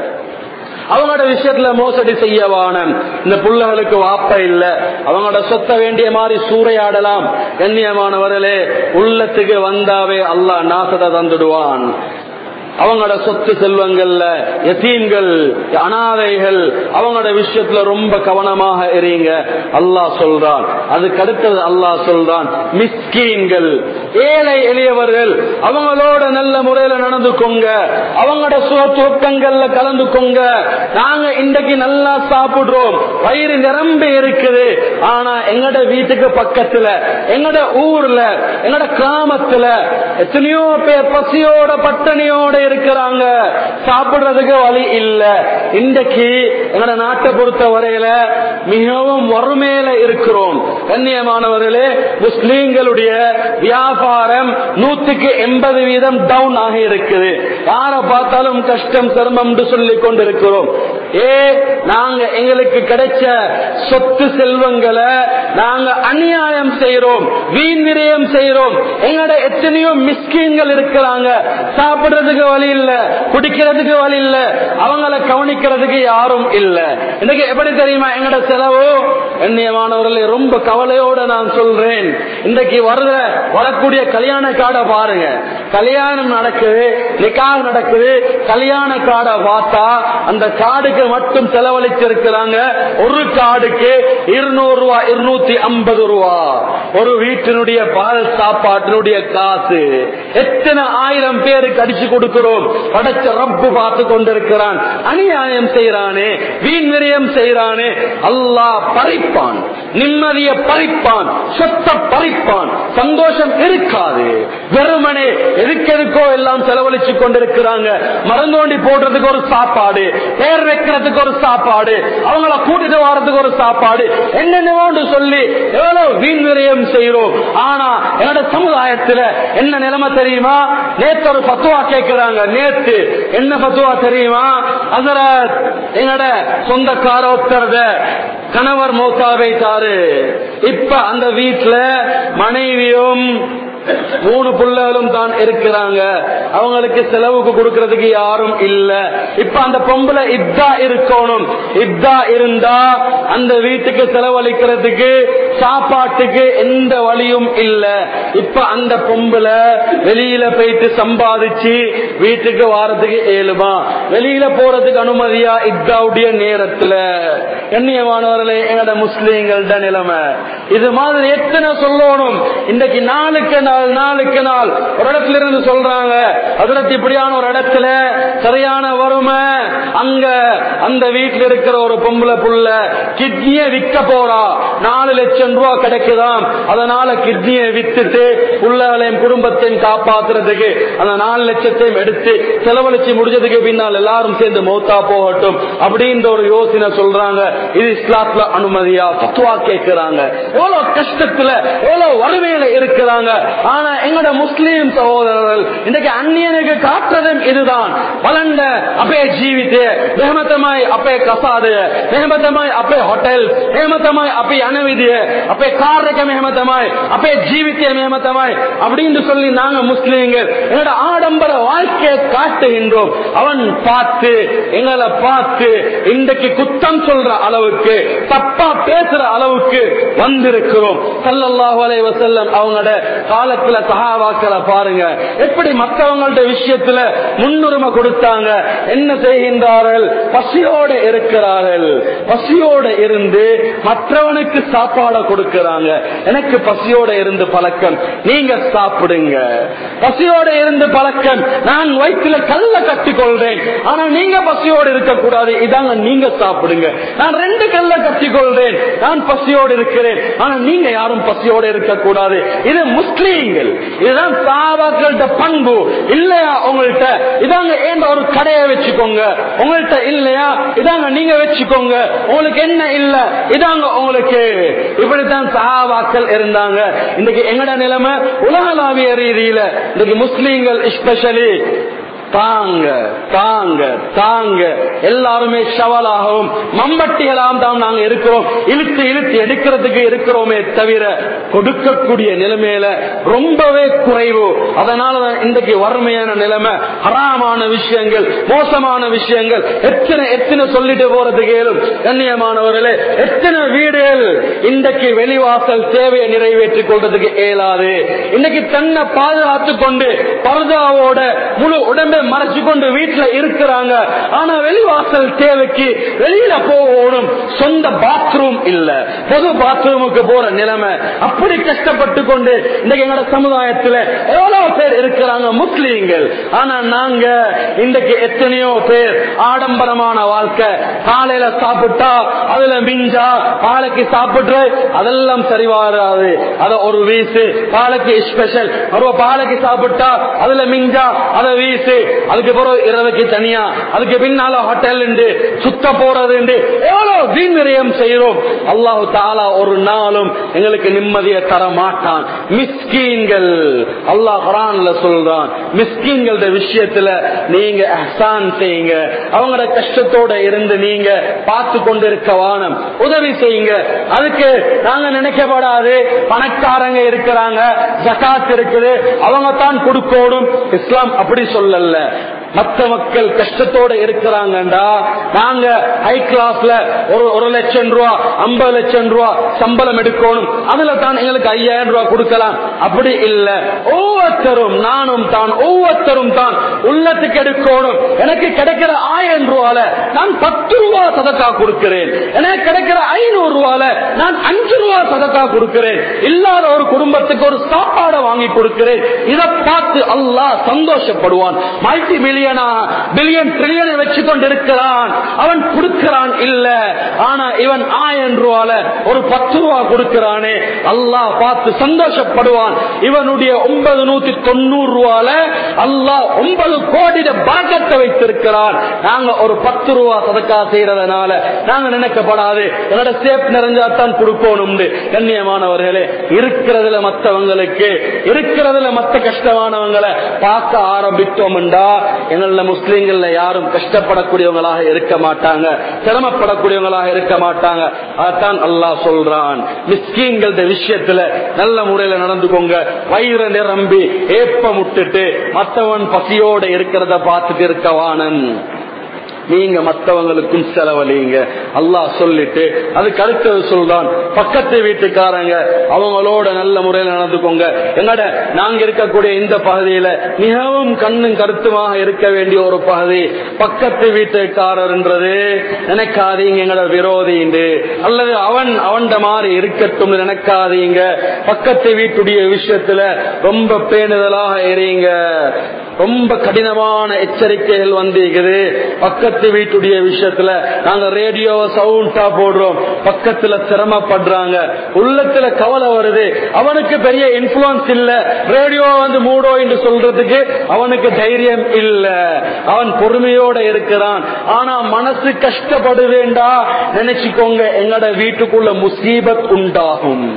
அவங்களோட விஷயத்துல மோசடி செய்யவானம் இந்த புள்ளகளுக்கு வாப்ப இல்ல அவங்களோட சொத்த வேண்டிய மாதிரி சூறையாடலாம் கண்ணியமானவர்களே உள்ளத்துக்கு வந்தாவே அல்லாஹ் நாசத்தை தந்துடுவான் அவங்களோட சொத்து செல்வங்கள்ல எத்தீன்கள் அனாதைகள் அவங்களோட விஷயத்துல ரொம்ப கவனமாக இருங்க அல்லாஹ் சொல்றான் அதுக்கு அடுத்தது அல்லாஹ் சொல்றான் மிஸ்கீன்கள் ஏழை எளியவர்கள் அவங்களோட நல்ல முறையில நடந்துக்கோங்க அவங்களோட சுக தூக்கங்கள்ல கலந்துக்கோங்க நாங்க இன்றைக்கு நல்லா சாப்பிடுறோம் வயிறு நிரம்பி இருக்குது ஆனா எங்கட வீட்டுக்கு பக்கத்துல எங்கட ஊர்ல எங்கட கிராமத்துல எத்தனையோ பேர் பசியோட பட்டணியோட இருக்கிறாங்க சாப்பிடுறதுக்கு வழி இல்ல இன்றைக்கு எங்கட நாட்டை பொறுத்த வரையில மிகவும் வறுமையில இருக்கிறோம் கண்ணியமானவர்களே முஸ்லீம்களுடைய வியாபாரம் நூத்துக்கு எண்பது வீதம் டவுன் ஆகி இருக்குது யார பார்த்தாலும் கஷ்டம் சிரமம் சொல்லிக் கொண்டிருக்கிறோம் ஏ நாங்க எங்களுக்கு கிடைச்ச சொத்து செல்வங்களை நாங்க அநியாயம் செய்யறோம் வீண் விரயம் செய்யறோம் எங்களோட எத்தனையோ மிஸ்கீன்கள் இருக்கிறாங்க சாப்பிடுறதுக்கு வழி இல்ல குடிக்கிறதுக்கு வழி இல்ல அவங்கள கவனிக்கிறதுக்கு யாரும் இல்ல இன்னைக்கு எப்படி தெரியுமா எங்களோட செலவு எண்ணியமானவர்களை ரொம்ப கவலையோட நான் சொல்றேன் இன்றைக்கு வருத வரக்கூடிய கல்யாண காடை பாருங்க கல்யாணம் நடக்குது நிக்காக நடக்குது கல்யாண காடை பார்த்தா அந்த காடுக்கு மட்டும் செலவழிச்சிருக்கிறாங்க ஒரு காடுக்கு இருநூறு ரூபா இருநூத்தி ஐம்பது ரூபா ஒரு வீட்டினுடைய பால் சாப்பாட்டினுடைய காசு எத்தனை ஆயிரம் பேருக்கு அடிச்சு கொடுக்கிறோம் படைச்ச ரப்பு பார்த்து கொண்டிருக்கிறான் அநியாயம் செய்யறானே வீண் விரயம் செய்யறானே அல்லாஹ் பறிப்பான் நிம்மதிய பறிப்பான் சொத்த பறிப்பான் சந்தோஷம் இருக்காது வெறுமனே எதுக்கெதுக்கோ எல்லாம் செலவழிச்சு கொண்டிருக்கிறாங்க மறந்தோண்டி போடுறதுக்கு ஒரு சாப்பாடு பேர் வைக்கிறதுக்கு ஒரு சாப்பாடு அவங்கள கூட்டிட்டு வர்றதுக்கு ஒரு சாப்பாடு என்னென்னவோன்னு சொல்லி எவ்வளவு வீண் விரயம் செய்யறோம் ஆனா என்னோட சமுதாயத்துல என்ன நிலைமை தெரியுமா நேத்து ஒரு பத்துவா கேட்கிறாங்க நேத்து என்ன பத்துவா தெரியுமா அதுல என்னோட சொந்தக்கார ஒருத்தரத கணவர் மௌத்தா வைத்தாரு இப்ப அந்த வீட்டுல மனைவியும் மூணு பிள்ளைகளும் தான் இருக்கிறாங்க அவங்களுக்கு செலவுக்கு கொடுக்கறதுக்கு யாரும் இல்ல இப்ப அந்த பொம்பளை இத்தா இருக்கணும் இத்தா இருந்தா அந்த வீட்டுக்கு செலவழிக்கிறதுக்கு சாப்பாட்டுக்கு எந்த வழியும் இல்ல இப்ப அந்த பொம்பளை வெளியில போயிட்டு சம்பாதிச்சு வீட்டுக்கு வாரத்துக்கு ஏழுமா வெளியில போறதுக்கு அனுமதியா இத்தாவுடைய நேரத்துல கண்ணியமானவர்களே எங்கட முஸ்லீம்கள்ட நிலைமை இது மாதிரி எத்தனை சொல்லணும் இன்றைக்கு நாளுக்கு நாள் நாளுக்கு நாள் ஒரு இடத்துல இருந்து சொல்றாங்க அதுல இப்படியான ஒரு இடத்துல சரியான வறுமை அங்க அந்த வீட்டுல இருக்கிற ஒரு பொம்பளை புள்ள கிட்னிய விற்க போறா நாலு லட்சம் ரூபாய் கிடைக்குதாம் அதனால கிட்னியை வித்துட்டு புள்ளகளையும் குடும்பத்தையும் காப்பாத்துறதுக்கு அந்த நாலு லட்சத்தையும் எடுத்து செலவழிச்சு முடிஞ்சதுக்கு பின்னால் எல்லாரும் சேர்ந்து மௌத்தா போகட்டும் அப்படின்ற ஒரு யோசனை சொல்றாங்க இது இஸ்லாத்துல அனுமதியா பத்துவா கேட்கிறாங்க எவ்வளவு கஷ்டத்துல எவ்வளவு வறுமையில இருக்கிறாங்க ஆனா எங்கட முஸ்லீம் சகோதரர்கள் இன்றைக்கு அந்நியனுக்கு காட்டுறதும் இதுதான் வளண்ட அப்பே ஜீவித்து මෙහමතමයි අපේ කසාදය මෙහමතමයි අපේ හොටෙල් මෙහමතමයි අපි අනවිදිය අපේ කාර් එක මෙහෙම තමයි අපේ ජීවිතය මෙහෙම තමයි அப்படின்னு சொல்லி நாங்க முஸ்லீம்கள் எங்களோட ஆடம்பர வாழ்க்கையை காட்டுகின்றோம் அவன் பார்த்து எங்களை பார்த்து இன்றைக்கு குத்தம் சொல்ற அளவுக்கு தப்பா பேசுற அளவுக்கு வந்து கண்டிருக்கிறோம் சல்லல்லாஹு அலைஹி வஸல்லம் அவங்களோட காலத்துல சஹாபாக்களை பாருங்க எப்படி மற்றவங்கள்ட்ட விஷயத்துல முன்னுரிமை கொடுத்தாங்க என்ன செய்கின்றார்கள் பசியோட இருக்கிறார்கள் பசியோட இருந்து மற்றவனுக்கு சாப்பாட கொடுக்கிறாங்க எனக்கு பசியோட இருந்து பழக்கம் நீங்க சாப்பிடுங்க பசியோட இருந்து பழக்கம் நான் வயிற்றுல கல்ல கட்டிக்கொள்றேன் ஆனா நீங்க பசியோடு இருக்கக்கூடாது இதாங்க நீங்க சாப்பிடுங்க நான் ரெண்டு கல்ல கட்டிக்கொள்றேன் நான் பசியோடு இருக்கிறேன் ஆனா நீங்க யாரும் பசியோடு இருக்கக்கூடாது இது முஸ்லீம்கள் இதுதான் சாபாக்கள்கிட்ட பண்பு இல்லையா உங்கள்கிட்ட இதாங்க ஏன் ஒரு கடையை வச்சுக்கோங்க உங்கள்கிட்ட இல்லையா இதாங்க நீங்க வச்சுக்கோங்க உங்களுக்கு என்ன இல்ல இதாங்க உங்களுக்கு இப்படித்தான் சஹாபாக்கள் இருந்தாங்க இன்னைக்கு எங்கட நிலைமை உலகளாவிய ரீதியில இன்னைக்கு முஸ்லீம்கள் எஸ்பெஷலி தாங்க தாங்க தாங்க எல்லாருமே ஷவலாகவும் மம்பட்டிகளாம் தான் நாங்க இருக்கிறோம் இழுத்து இழுத்து எடுக்கிறதுக்கு இருக்கிறோமே தவிர கொடுக்கக்கூடிய நிலைமையில ரொம்பவே குறைவு அதனால இன்றைக்கு வறுமையான நிலைமை ஹராமான விஷயங்கள் மோசமான விஷயங்கள் எத்தனை எத்தனை சொல்லிட்டு போறதுக்கு ஏழும் கண்ணியமானவர்களே எத்தனை வீடுகள் இன்றைக்கு வெளிவாசல் தேவையை நிறைவேற்றிக் கொள்றதுக்கு இயலாது இன்னைக்கு தன்னை பாதுகாத்துக் கொண்டு பரதாவோட முழு உடம்பை மறைச்சு கொண்டு வீட்டுல இருக்கிறாங்க ஆனா வெளிவாசல் தேவைக்கு வெளியில போகணும் சொந்த பாத்ரூம் இல்ல பொது பாத்ரூமுக்கு போற நிலைமை அப்படி கஷ்டப்பட்டு கொண்டு இன்னைக்கு எங்களோட சமுதாயத்துல எவ்வளவு பேர் இருக்கிறாங்க முஸ்லீம்கள் ஆனா நாங்க இன்றைக்கு எத்தனையோ பேர் ஆடம்பரமான வாழ்க்கை காலையில சாப்பிட்டா அதுல மிஞ்சா பாலைக்கு சாப்பிட்டு அதெல்லாம் சரி வராது அத ஒரு வீசு பாலைக்கு ஸ்பெஷல் ஒரு பாலைக்கு சாப்பிட்டா அதுல மிஞ்சா அதை வீசு அதுக்கு பிறகு இரவுக்கு தனியா அதுக்கு பின்னால ஹோட்டல் சுத்த போறது எவ்வளவு வீண் விரயம் செய்யறோம் அல்லாஹு தாலா ஒரு நாளும் எங்களுக்கு நிம்மதியை தர மாட்டான் மிஸ்கீன்கள் அல்லாஹ் குரான்ல சொல்றான் மிஸ்கீன்கள விஷயத்துல நீங்க அஹ்சான் செய்யுங்க அவங்களோட கஷ்டத்தோட இருந்து நீங்க பார்த்து கொண்டு இருக்க வானம் உதவி செய்யுங்க அதுக்கு நாங்க நினைக்கப்படாது பணக்காரங்க இருக்கிறாங்க ஜகாத் இருக்குது அவங்க தான் கொடுக்கணும் இஸ்லாம் அப்படி சொல்லல மற்ற மக்கள் கஷ்டத்தோட இருக்கிறாங்கடா நாங்க ஹை கிளாஸ்ல ஒரு ஒரு லட்சம் ரூபா ஐம்பது லட்சம் ரூபா சம்பளம் எடுக்கணும் அதுல தான் எங்களுக்கு ஐயாயிரம் ரூபாய் கொடுக்கலாம் அப்படி இல்ல ஒவ்வொருத்தரும் நானும் தான் ஒவ்வொருத்தரும் தான் உள்ளத்துக்கு எடுக்கணும் எனக்கு கிடைக்கிற ஆயிரம் ரூபால நான் பத்து ரூபா சதக்கா கொடுக்கிறேன் எனக்கு கிடைக்கிற ஐநூறு ரூபால நான் அஞ்சு ரூபா சதக்கா கொடுக்கிறேன் இல்லாத ஒரு குடும்பத்துக்கு ஒரு சாப்பாடை வாங்கி கொடுக்கிறேன் இதை பார்த்து அல்லாஹ் சந்தோஷப்படுவான் மல்டி மில்லியனா பில்லியன் ட்ரில்லியனை வச்சு கொண்டிருக்கிறான் அவன் கொடுக்கிறான் இல்ல ஆனா இவன் ஆயிரம் ரூபால ஒரு பத்து ரூபா கொடுக்கிறானே அல்லாஹ் பார்த்து சந்தோஷப்படுவான் இவனுடைய ஒன்பது நூத்தி தொண்ணூறு ரூபால அல்லாஹ் ஒன்பது கோடி பாக்கத்தை வைத்திருக்கிறான் நாங்க ஒரு பத்து ரூபா சதக்கா செய்யறதுனால நாங்க நினைக்கப்படாது என்னோட சேப் நிறைஞ்சாத்தான் கொடுக்கணும் கண்ணியமானவர்களே இருக்கிறதுல மற்றவங்களுக்கு இருக்கிறதுல மத்த கஷ்டமானவங்களை பார்க்க ஆரம்பித்தோம்டா எங்கள முஸ்லீம்கள்ல யாரும் கஷ்டப்படக்கூடியவங்களாக இருக்க மாட்டாங்க சிரமப்படக்கூடியவங்களாக இருக்க மாட்டாங்க அதான் அல்லாஹ் சொல்றான் மிஸ்கீன்கள விஷயத்துல நல்ல முறையில நடந்துக்கோங்க வயிறு நிரம்பி ஏப்பம் விட்டுட்டு மத்தவன் பசியோட இருக்கிறத பார்த்துட்டு இருக்கவானன் நீங்க மற்றவங்களுக்கும் செலவழிங்க அல்லாஹ் சொல்லிட்டு அதுக்கு அடுத்தது சொல்றான் பக்கத்து வீட்டுக்காரங்க அவங்களோட நல்ல முறையில் நடந்துக்கோங்க என்னட நாங்க இருக்கக்கூடிய இந்த பகுதியில மிகவும் கண்ணும் கருத்துமாக இருக்க வேண்டிய ஒரு பகுதி பக்கத்து வீட்டுக்காரர்ன்றது நினைக்காதீங்க எங்களோட விரோதி அல்லது அவன் அவன் மாதிரி இருக்கட்டும் நினைக்காதீங்க பக்கத்து வீட்டுடைய விஷயத்துல ரொம்ப பேணுதலாக எறீங்க ரொம்ப கடினமான எச்சரிக்கைகள் வந்திருக்குது பக்கத்து வீட்டுடைய விஷயத்துல நாங்க ரேடியோவை சவுண்டா போடுறோம் பக்கத்துல சிரமப்படுறாங்க உள்ளத்துல கவலை வருது அவனுக்கு பெரிய இன்ஃபுளுன்ஸ் இல்ல ரேடியோ வந்து மூடோ என்று சொல்றதுக்கு அவனுக்கு தைரியம் இல்ல அவன் பொறுமையோட இருக்கிறான் ஆனா மனசு கஷ்டப்படுவேண்டா நினைச்சுக்கோங்க எங்கட வீட்டுக்குள்ள முசீபத் உண்டாகும்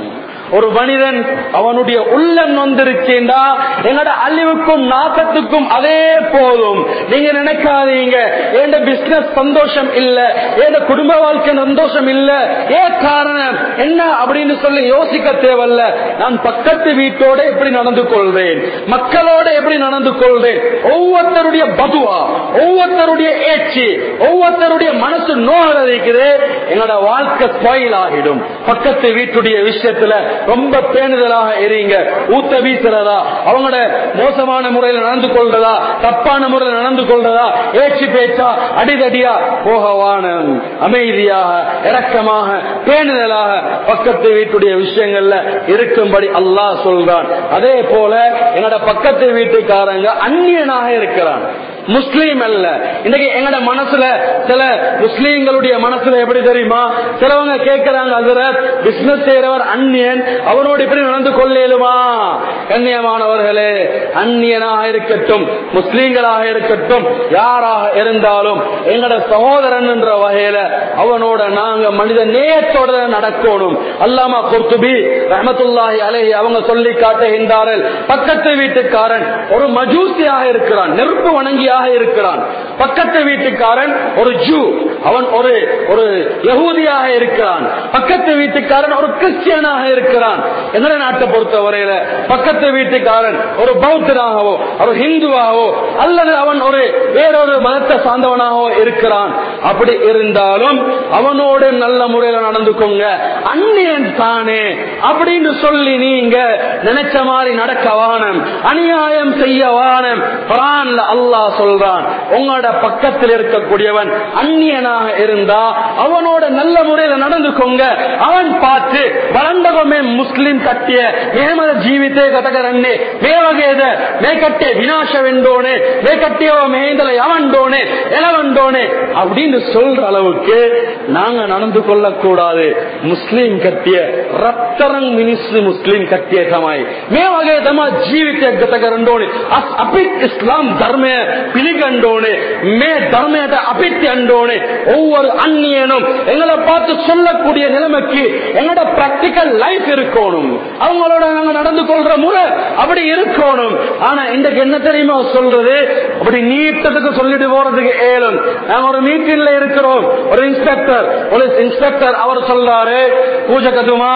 ஒரு மனிதன் அவனுடைய உள்ளம் வந்திருக்கேண்டா எங்கட அழிவுக்கும் நாசத்துக்கும் அதே போதும் நீங்க நினைக்காதீங்க என் பிசினஸ் சந்தோஷம் இல்ல என் குடும்ப வாழ்க்கை சந்தோஷம் இல்ல ஏன் காரணம் என்ன அப்படின்னு சொல்லி யோசிக்க தேவையில்ல நான் பக்கத்து வீட்டோட எப்படி நடந்து கொள்வேன் மக்களோட எப்படி நடந்து கொள்வேன் ஒவ்வொருத்தருடைய பதுவா ஒவ்வொருத்தருடைய ஏச்சி ஒவ்வொருத்தருடைய மனசு நோகிறது எங்களோட வாழ்க்கை ஸ்பாயில் ஆகிடும் பக்கத்து வீட்டுடைய விஷயத்துல ரொம்ப பேணுதலாக எறீங்க ஊத்த வீசுறதா அவங்களோட மோசமான முறையில் நடந்து கொள்றதா தப்பான முறையில் நடந்து கொள்றதா ஏச்சு பேச்சா அடிதடியா போகவான அமைதியாக இரக்கமாக பேணுதலாக பக்கத்து வீட்டுடைய விஷயங்கள்ல இருக்கும்படி அல்லாஹ் சொல்றான் அதே போல என்னோட பக்கத்து வீட்டுக்காரங்க அந்நியனாக இருக்கிறான் முஸ்லீம் அல்ல இன்னைக்கு எங்கட மனசுல சில முஸ்லீம்களுடைய மனசுல எப்படி தெரியுமா சிலவங்க கேட்கிறாங்க அதுல பிசினஸ் செய்யறவர் அந்நியன் அவனோடு இப்படி நடந்து கொள்ளேலுமா கண்ணியமானவர்களே அந்நியனாக இருக்கட்டும் முஸ்லீம்களாக இருக்கட்டும் யாராக இருந்தாலும் எங்கட சகோதரன் என்ற வகையில அவனோட நாங்க மனித நேயத்தோட நடக்கணும் அல்லாமா குர்துபி ரஹமத்துல்லாஹி அலைஹி அவங்க சொல்லி காட்டுகின்றார்கள் பக்கத்து வீட்டுக்காரன் ஒரு மஜூசியாக இருக்கிறான் நெருப்பு வணங்கியாக இருக்கிறான் பக்கத்து வீட்டுக்காரன் ஒரு ஜூ அவன் ஒரு ஒரு யகூதியாக இருக்கிறான் பக்கத்து வீட்டுக்காரன் ஒரு கிறிஸ்டியனாக இருக்கிறான் எந்த நாட்டை பொறுத்த வரையில பக்கத்து வீட்டுக்காரன் ஒரு பௌத்தனாகவோ ஒரு ஹிந்துவாகவோ அல்லது அவன் ஒரு வேறொரு மதத்தை சார்ந்தவனாகவோ இருக்கிறான் அப்படி இருந்தாலும் அவனோடு நல்ல முறையில நடந்துக்கோங்க அந்நியன் தானே அப்படின்னு சொல்லி நீங்க நினைச்ச மாதிரி நடக்க வானம் அநியாயம் செய்ய வானம் குரான்ல அல்லாஹ் சொல்றான் உங்களோட பக்கத்தில் இருக்கக்கூடியவன் அந்நியனாக இருந்தா அவனோட நல்ல முறையில நடந்துக்கோங்க அவன் பார்த்து வளர்ந்தவமே முஸ்லிம் கட்டிய ನೇಮದ ಜೀವಿತೆ ಗತಕರನ್ನೇ ಮೇವಗೇದ ಮೇಕಟ್ಟೆ ವಿನಾಶವೆಂದೋಣೆ ಮೇಕಟ್ಟಿயவ மேந்தல எவண்டோனே எலவண்டோனே அப்படின்னு சொல்ற அளவுக்கு நாங்க நடந்து கொள்ளக்கூடாது முஸ்லீம் கட்டிய ரத்தரங் மினிஸ்ட்ரி முஸ்லீம் கட்டிய தமாய் ಮೇವಗೆ ತಮ್ಮ ಜೀವಿತ ಗತಕರಂಡೋಣೆ ಅಪಿತ್ ಇಸ್ಲಾಂ ಧರ್ಮ பிலிகண்டோனே மே தர்மேத அபித்தி அண்டோனே ஒவ்வொரு அந்நியனும் எங்களை பார்த்து சொல்லக்கூடிய நிலைமைக்கு எங்களோட பிராக்டிக்கல் லைஃப் இருக்கணும் அவங்களோட நாங்க நடந்து கொள்ற முறை அப்படி இருக்கணும் ஆனா இன்றைக்கு என்ன தெரியுமா சொல்றது அப்படி நீட்டத்துக்கு சொல்லிட்டு போறதுக்கு ஏலும் நாங்க ஒரு மீட்டிங்ல இருக்கிறோம் ஒரு இன்ஸ்பெக்டர் போலீஸ் இன்ஸ்பெக்டர் அவர் சொல்றாரு பூஜை கதுமா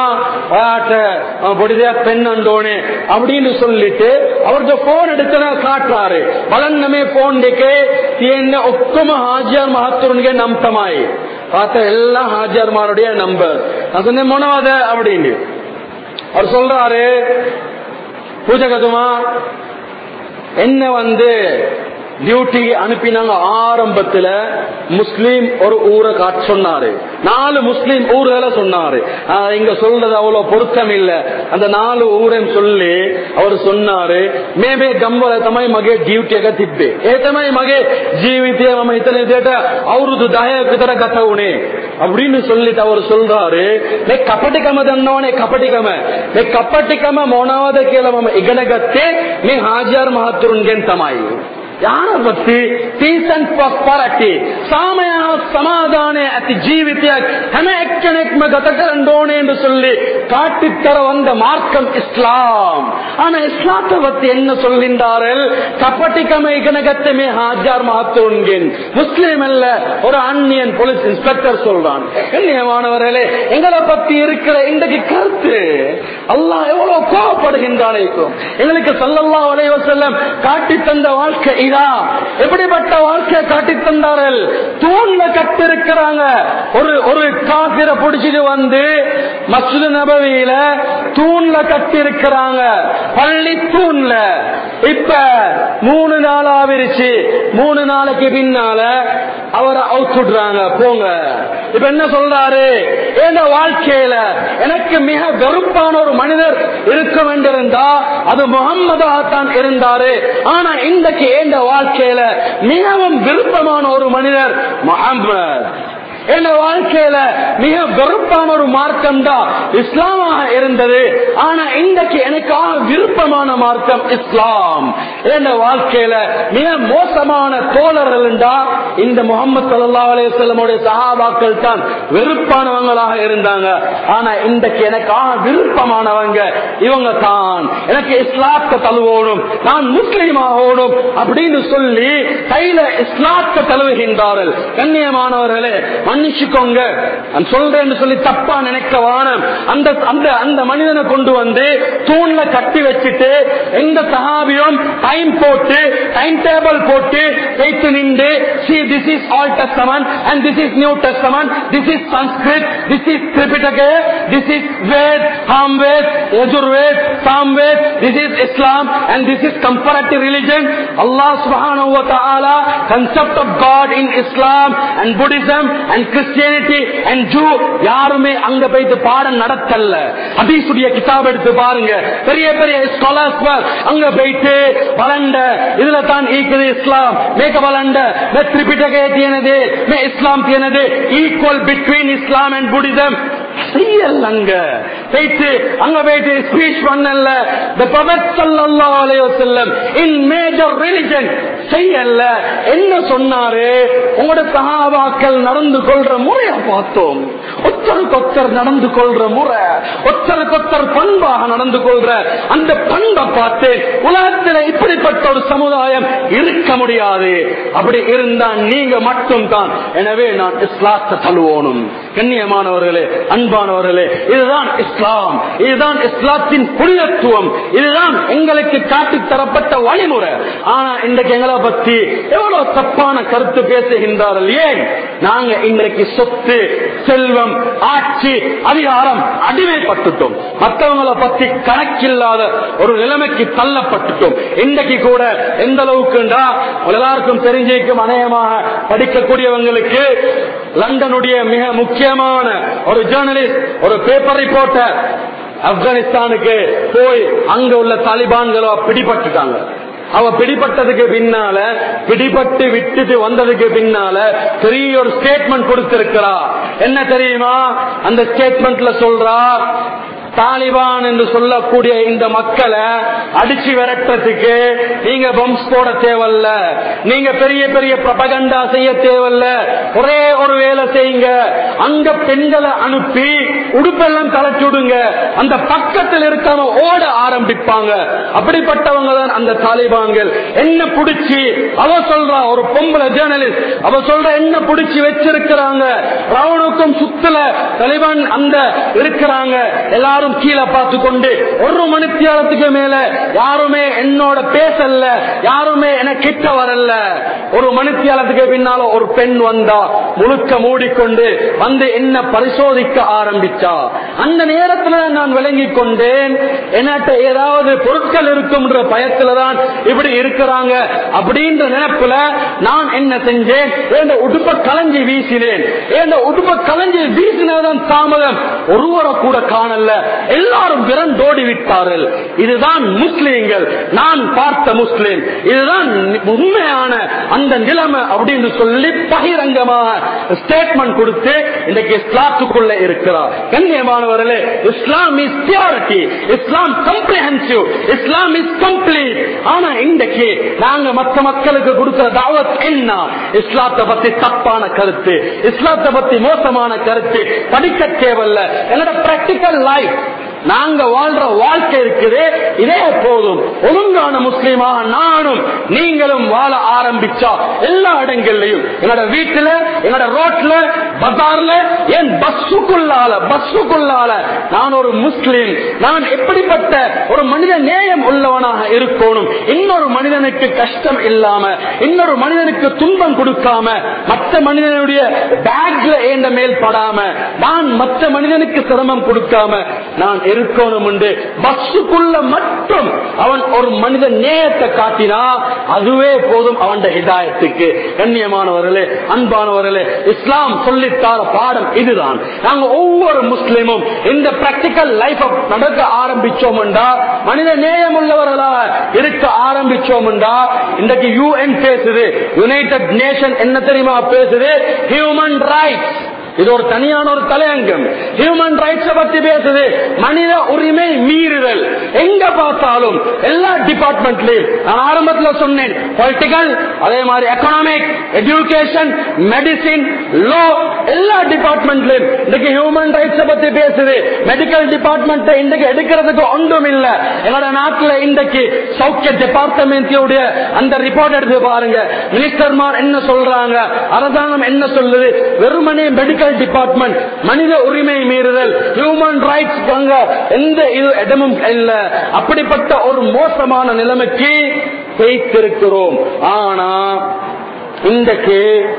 பொடிதே பெண் அண்டோனே அப்படின்னு சொல்லிட்டு அவருக்கு போன் எடுத்து ಕಾಟ್ರಾರೆ ಬಲನ್ನಮೆ ಫೋನ್ಡಿಕೆ ತಿಯನ್ನ ಒಕ್ಕಮ ಹಾಜರ್ ಮಹತ್ತುರನಿಗೆ ನಂಬ್ತಮಾಯಿ பார்த்த எல்லா ஹாஜர்மாருடைய நம்பர் நான் சொன்னேன் மூணாவது அப்படின்னு அவர் சொல்றாரு பூஜை கதுமா என்ன வந்து டியூட்டி அனுப்பினாங்க ஆரம்பத்துல முஸ்லீம் ஒரு ஊரை காட்டு சொன்னாரு நாலு முஸ்லீம் ஊர்களை சொன்னாரு ஆஹ் இங்க சொல்றது அவ்வளவு பொருத்தம் இல்ல அந்த நாலு ஊரையும் சொல்லி அவர் சொன்னாரு மேபே ಗಂಬಲ ತಮೈ ಮಗೆ ಡ್ಯೂಟಿಯಾಗ ತಿಬ್ಬೆ ಏ ತಮೈ ಮಗೆ ಜೀವಿತ ಮಮ ಇತನೆ ದೇಟ ಅವ್ರದ್ದು ದಾಯಕ ತರ ಗತವುಣೆ அப்படின்னு சொல்லிட்டு அவர் சொல்றாரு மே கபடிகம தன்னோனே கபடிகம மே கபடிகಮ ಮೌನವಾದ ಕೇಳ ಮಮ ಇಗನಗತ್ತೆ ಮೇ ಹಾಜಾರ್ ಮಹತ್ತುರುನ್ಗೆನ್ ತಮಾಯಿ ಯಾರ ಭಕ್ತಿ ಪೀಸ್ ಅಂಡ್ ಪ್ರಾಸ್ಪರಿಟಿ ಸಾಮಯ ಸಮಾಧಾನ ಅತಿ ಜೀವಿತ ಹೆಮ ಎಕ್ಕಣೆಕ್ಮ ಗತಕರಂಡೋಣೆ ಎಂದು சொல்லி காட்டித்தர வந்த மார்க்கம் இஸ்லாம் ஆனா இஸ்லாத்தை பத்தி என்ன சொல்கின்றார்கள் கப்பட்டிக்கமை கனகத்தமே ஹாஜார் மகத்தோன்கின் முஸ்லீம் அல்ல ஒரு அந்நியன் போலீஸ் இன்ஸ்பெக்டர் சொல்றான் கண்ணியமானவர்களே எங்களை பத்தி இருக்கிற இன்றைக்கு கருத்து அல்லாஹ் எவ்வளவு கோவப்படுகின்றானேக்கும் எங்களுக்கு சல்லல்லா வளைவ செல்லம் காட்டி தந்த வாழ்க்கை இதா எப்படிப்பட்ட வாழ்க்கையை காட்டி தந்தார்கள் தூண்ல கட்டிருக்கிறாங்க ஒரு ஒரு காசிர பிடிச்சிட்டு வந்து மஸ்ஜித் நபவியில தூண்ல கட்டி இருக்கிறாங்க பள்ளி தூண்ல இப்ப மூணு நாள் ஆவிருச்சு மூணு நாளைக்கு பின்னால அவரை அவுத்துடுறாங்க போங்க இப்ப என்ன சொல்றாரு என் வாழ்க்கையில எனக்கு மிக வெறுப்பான ஒரு மனிதர் இருக்க வேண்டியிருந்தா அது முகம்மதாகத்தான் இருந்தாரு ஆனா இன்றைக்கு எந்த வாழ்க்கையில மிகவும் விருப்பமான ஒரு மனிதர் முகம்மது என் வாழ்க்கையில மிக வெறுப்பான ஒரு மார்க்கம் தான் இஸ்லாமாக இருந்தது ஆனா இன்றைக்கு எனக்காக விருப்பமான மார்க்கம் இஸ்லாம் என் வாழ்க்கையில மிக மோசமான தோழர்கள் என்றா இந்த முகமது சல்லா அலையமுடைய சகாபாக்கள் தான் வெறுப்பானவங்களாக இருந்தாங்க ஆனா இன்றைக்கு எனக்காக விருப்பமானவங்க இவங்க தான் எனக்கு இஸ்லாத்தை தழுவோடும் நான் முஸ்லீம் ஆகணும் அப்படின்னு சொல்லி கையில இஸ்லாத்தை தழுவுகின்றார்கள் கண்ணியமானவர்களே மன்னிச்சுக்கோங்க நான் சொல்றேன்னு சொல்லி தப்பா நினைக்க வானம் அந்த அந்த அந்த மனிதனை கொண்டு வந்து தூண்ல கட்டி வச்சுட்டு எந்த சகாபியும் டைம் போட்டு டைம் டேபிள் போட்டு வைத்து நின்று see this is all testament and this is new testament this is sanskrit this is tripitaka this is ved hamved yajurved samved this is islam and this is comparative religion allah subhanahu wa ta'ala concept of god in islam and buddhism and christianity and jew யாருமே அங்க போயிட்டு பாடம் நடத்தல ஹதீசுடைய கிதாப் எடுத்து பாருங்க பெரிய பெரிய ஸ்காலர்ஸ் அங்க போயிட்டு வளண்ட இதுல தான் ஈக்குது இஸ்லாம் மேக வளண்ட மே திரிபிட்டக தியனது மே இஸ்லாம் தியனது equal between Islam and Buddhism செய்யல அங்க போயிட்டு அங்க போயிட்டு ஸ்பீச் பண்ணல the prophet sallallahu alayhi wasallam in major religion செய்யல என்ன சொன்னாரு உங்களோட சகாபாக்கள் நடந்து கொள்ற முறைய பார்த்தோம் ஒத்தருக்கு ஒத்தர் நடந்து கொள்ற முறை ஒத்தருக்கு ஒத்தர் பண்பாக நடந்து கொள்ற அந்த பண்பை பார்த்து உலகத்தில் இப்படிப்பட்ட ஒரு சமுதாயம் இருக்க முடியாது அப்படி இருந்தா நீங்க மட்டும் தான் எனவே நான் இஸ்லாத்தை தழுவோனும் கண்ணியமானவர்களே அன்பானவர்களே இதுதான் இஸ்லாம் இதுதான் இஸ்லாத்தின் புனிதத்துவம் இதுதான் எங்களுக்கு காட்டி தரப்பட்ட வழிமுறை ஆனா இன்றைக்கு எங்களை பத்தி எவ்வளவு தப்பான கருத்து பேசுகின்றார்கள் ஏன் நாங்க இன்றைக்கு சொத்து செல்வம் ஆட்சி அதிகாரம் அடிமைப்பட்டுட்டோம் மற்றவங்களை பத்தி கணக்கில்லாத ஒரு நிலைமைக்கு தள்ளப்பட்டுட்டோம் இன்றைக்கு கூட எந்த அளவுக்குண்டா எல்லாருக்கும் தெரிஞ்சிருக்கும் அநேகமாக படிக்கக்கூடியவங்களுக்கு லண்டனுடைய மிக முக்கியமான ஒரு ஜேர்னலிஸ்ட் ஒரு பேப்பர் ரிப்போர்ட்டர் ஆப்கானிஸ்தானுக்கு போய் அங்க உள்ள தாலிபான்களோ பிடிபட்டுட்டாங்க அவ பிடிபட்டதுக்கு பின்னால பிடிபட்டு விட்டுட்டு வந்ததுக்கு பின்னால பெரிய ஒரு ஸ்டேட்மெண்ட் கொடுத்திருக்கிறா என்ன தெரியுமா அந்த ஸ்டேட்மெண்ட்ல சொல்றா தாலிபான் என்று சொல்லக்கூடிய இந்த மக்களை அடிச்சு விரட்டுறதுக்கு நீங்க பம்ஸ் போட தேவையில்ல நீங்க பெரிய பெரிய பிரபகண்டா செய்ய தேவையில்ல ஒரே ஒரு வேலை செய்யுங்க அங்க பெண்களை அனுப்பி உடுப்பெல்லாம் கலச்சுடுங்க அந்த பக்கத்தில் இருக்காம ஓட ஆரம்பிப்பாங்க அப்படிப்பட்டவங்க தான் அந்த தாலிபான்கள் என்ன புடிச்சு அவ சொல்றா ஒரு பொம்பளை ஜேர்னலிஸ்ட் அவ சொல்ற என்ன புடிச்சு வச்சிருக்கிறாங்க ரவுனுக்கும் சுத்தல தாலிபான் அந்த இருக்கிறாங்க எல்லாரும் கீழே பார்த்து கொண்டு ஒரு மணித்தியாலத்துக்கு மேல யாருமே என்னோட பேசல யாருமே என கிட்ட வரல ஒரு மணித்தியாலத்துக்கு பின்னால ஒரு பெண் வந்தா முழுக்க மூடிக்கொண்டு வந்து என்ன பரிசோதிக்க ஆரம்பிச்சா அந்த நேரத்துல நான் விளங்கி கொண்டேன் என்கிட்ட ஏதாவது பொருட்கள் இருக்கும்ன்ற பயத்துலதான் இப்படி இருக்கிறாங்க அப்படின்ற நினைப்புல நான் என்ன செஞ்சேன் என் உடுப்ப கலைஞ்சி வீசினேன் என் உடுப்ப கலைஞ்சி வீசினதான் தாமதம் ஒருவரை கூட காணல எல்லாரும் விரண்டோடி விட்டார்கள் இதுதான் முஸ்லீம்கள் நான் பார்த்த முஸ்லீம் இதுதான் உண்மையான அந்த நிலைமை அப்படின்னு சொல்லி பகிரங்கமாக ஸ்டேட்மெண்ட் கொடுத்து இன்றைக்கு இஸ்லாத்துக்குள்ள இருக்கிறார் கண்ணியமானவர்களே Islam is purity Islam comprehensive Islam is complete ஆனா இன்றைக்கு நாங்க மற்ற மக்களுக்கு கொடுக்கிற தாவத் என்ன இஸ்லாத்தை பத்தி தப்பான கருத்து இஸ்லாத்தை பத்தி மோசமான கருத்து படிக்க தேவையில்ல என்னோட பிராக்டிக்கல் லைஃப் நாங்க வாழ்ற வாழ்க்கை இருக்குது இதே போதும் ஒழுங்கான முஸ்லீமாக நானும் நீங்களும் வாழ ஆரம்பிச்சா எல்லா இடங்கள்லயும் என்னோட வீட்டுல என்னோட ரோட்ல பசார்ல என் பஸ்ஸுக்குள்ளால பஸ்ஸுக்குள்ளால நான் ஒரு முஸ்லீம் நான் எப்படிப்பட்ட ஒரு மனித நேயம் உள்ளவனாக இருக்கணும் இன்னொரு மனிதனுக்கு கஷ்டம் இல்லாம இன்னொரு மனிதனுக்கு துன்பம் கொடுக்காம மற்ற மனிதனுடைய பேக்ல ஏந்த மேல் படாம நான் மற்ற மனிதனுக்கு சிரமம் கொடுக்காம நான் இருக்கணும் என்று பஸ்ஸுக்குள்ள மட்டும் அவன் ஒரு மனித நேயத்தை காட்டினா அதுவே போதும் அவன் ஹிதாயத்துக்கு கண்ணியமானவர்களே அன்பானவர்களே இஸ்லாம் சொல்லித்தார பாடம் இதுதான் நாங்க ஒவ்வொரு முஸ்லிமும் இந்த பிராக்டிக்கல் லைஃப் நடக்க ஆரம்பிச்சோம் மனித நேயம் உள்ளவர்களாக இருக்க ஆரம்பிச்சோம் இன்றைக்கு யூஎன் பேசுது யுனைடெட் நேஷன் என்ன தெரியுமா பேசுது ஹியூமன் ரைட்ஸ் இது ஒரு தனியான ஒரு தலையங்கம் ஹியூமன் ரைட்ஸ் பத்தி பேசுது மனித உரிமை மீறுதல் எங்க பார்த்தாலும் எல்லா டிபார்ட்மெண்ட்லயும் நான் ஆரம்பத்தில் சொன்னேன் பொலிட்டிக்கல் அதே மாதிரி எக்கனாமிக் எஜுகேஷன் மெடிசின் லோ எல்லா டிபார்ட்மெண்ட்லயும் இன்னைக்கு ஹியூமன் ரைட்ஸ் பத்தி பேசுது மெடிக்கல் டிபார்ட்மெண்ட் இன்றைக்கு எடுக்கிறதுக்கு ஒன்றும் இல்ல எங்களோட நாட்டுல இன்றைக்கு சௌக்கிய டிபார்ட்மெண்ட் அந்த ரிப்போர்ட் எடுத்து பாருங்க மினிஸ்டர்மார் என்ன சொல்றாங்க அரசாங்கம் என்ன சொல்லுது வெறுமனே மெடிக்கல் டிபார்ட்மெண்ட் மனித உரிமை மீறுதல் ஹியூமன் ரைட்ஸ் எந்த இது இடமும் இல்ல அப்படிப்பட்ட ஒரு மோசமான நிலைமைக்கு வைத்திருக்கிறோம் ஆனா இன்றைக்கு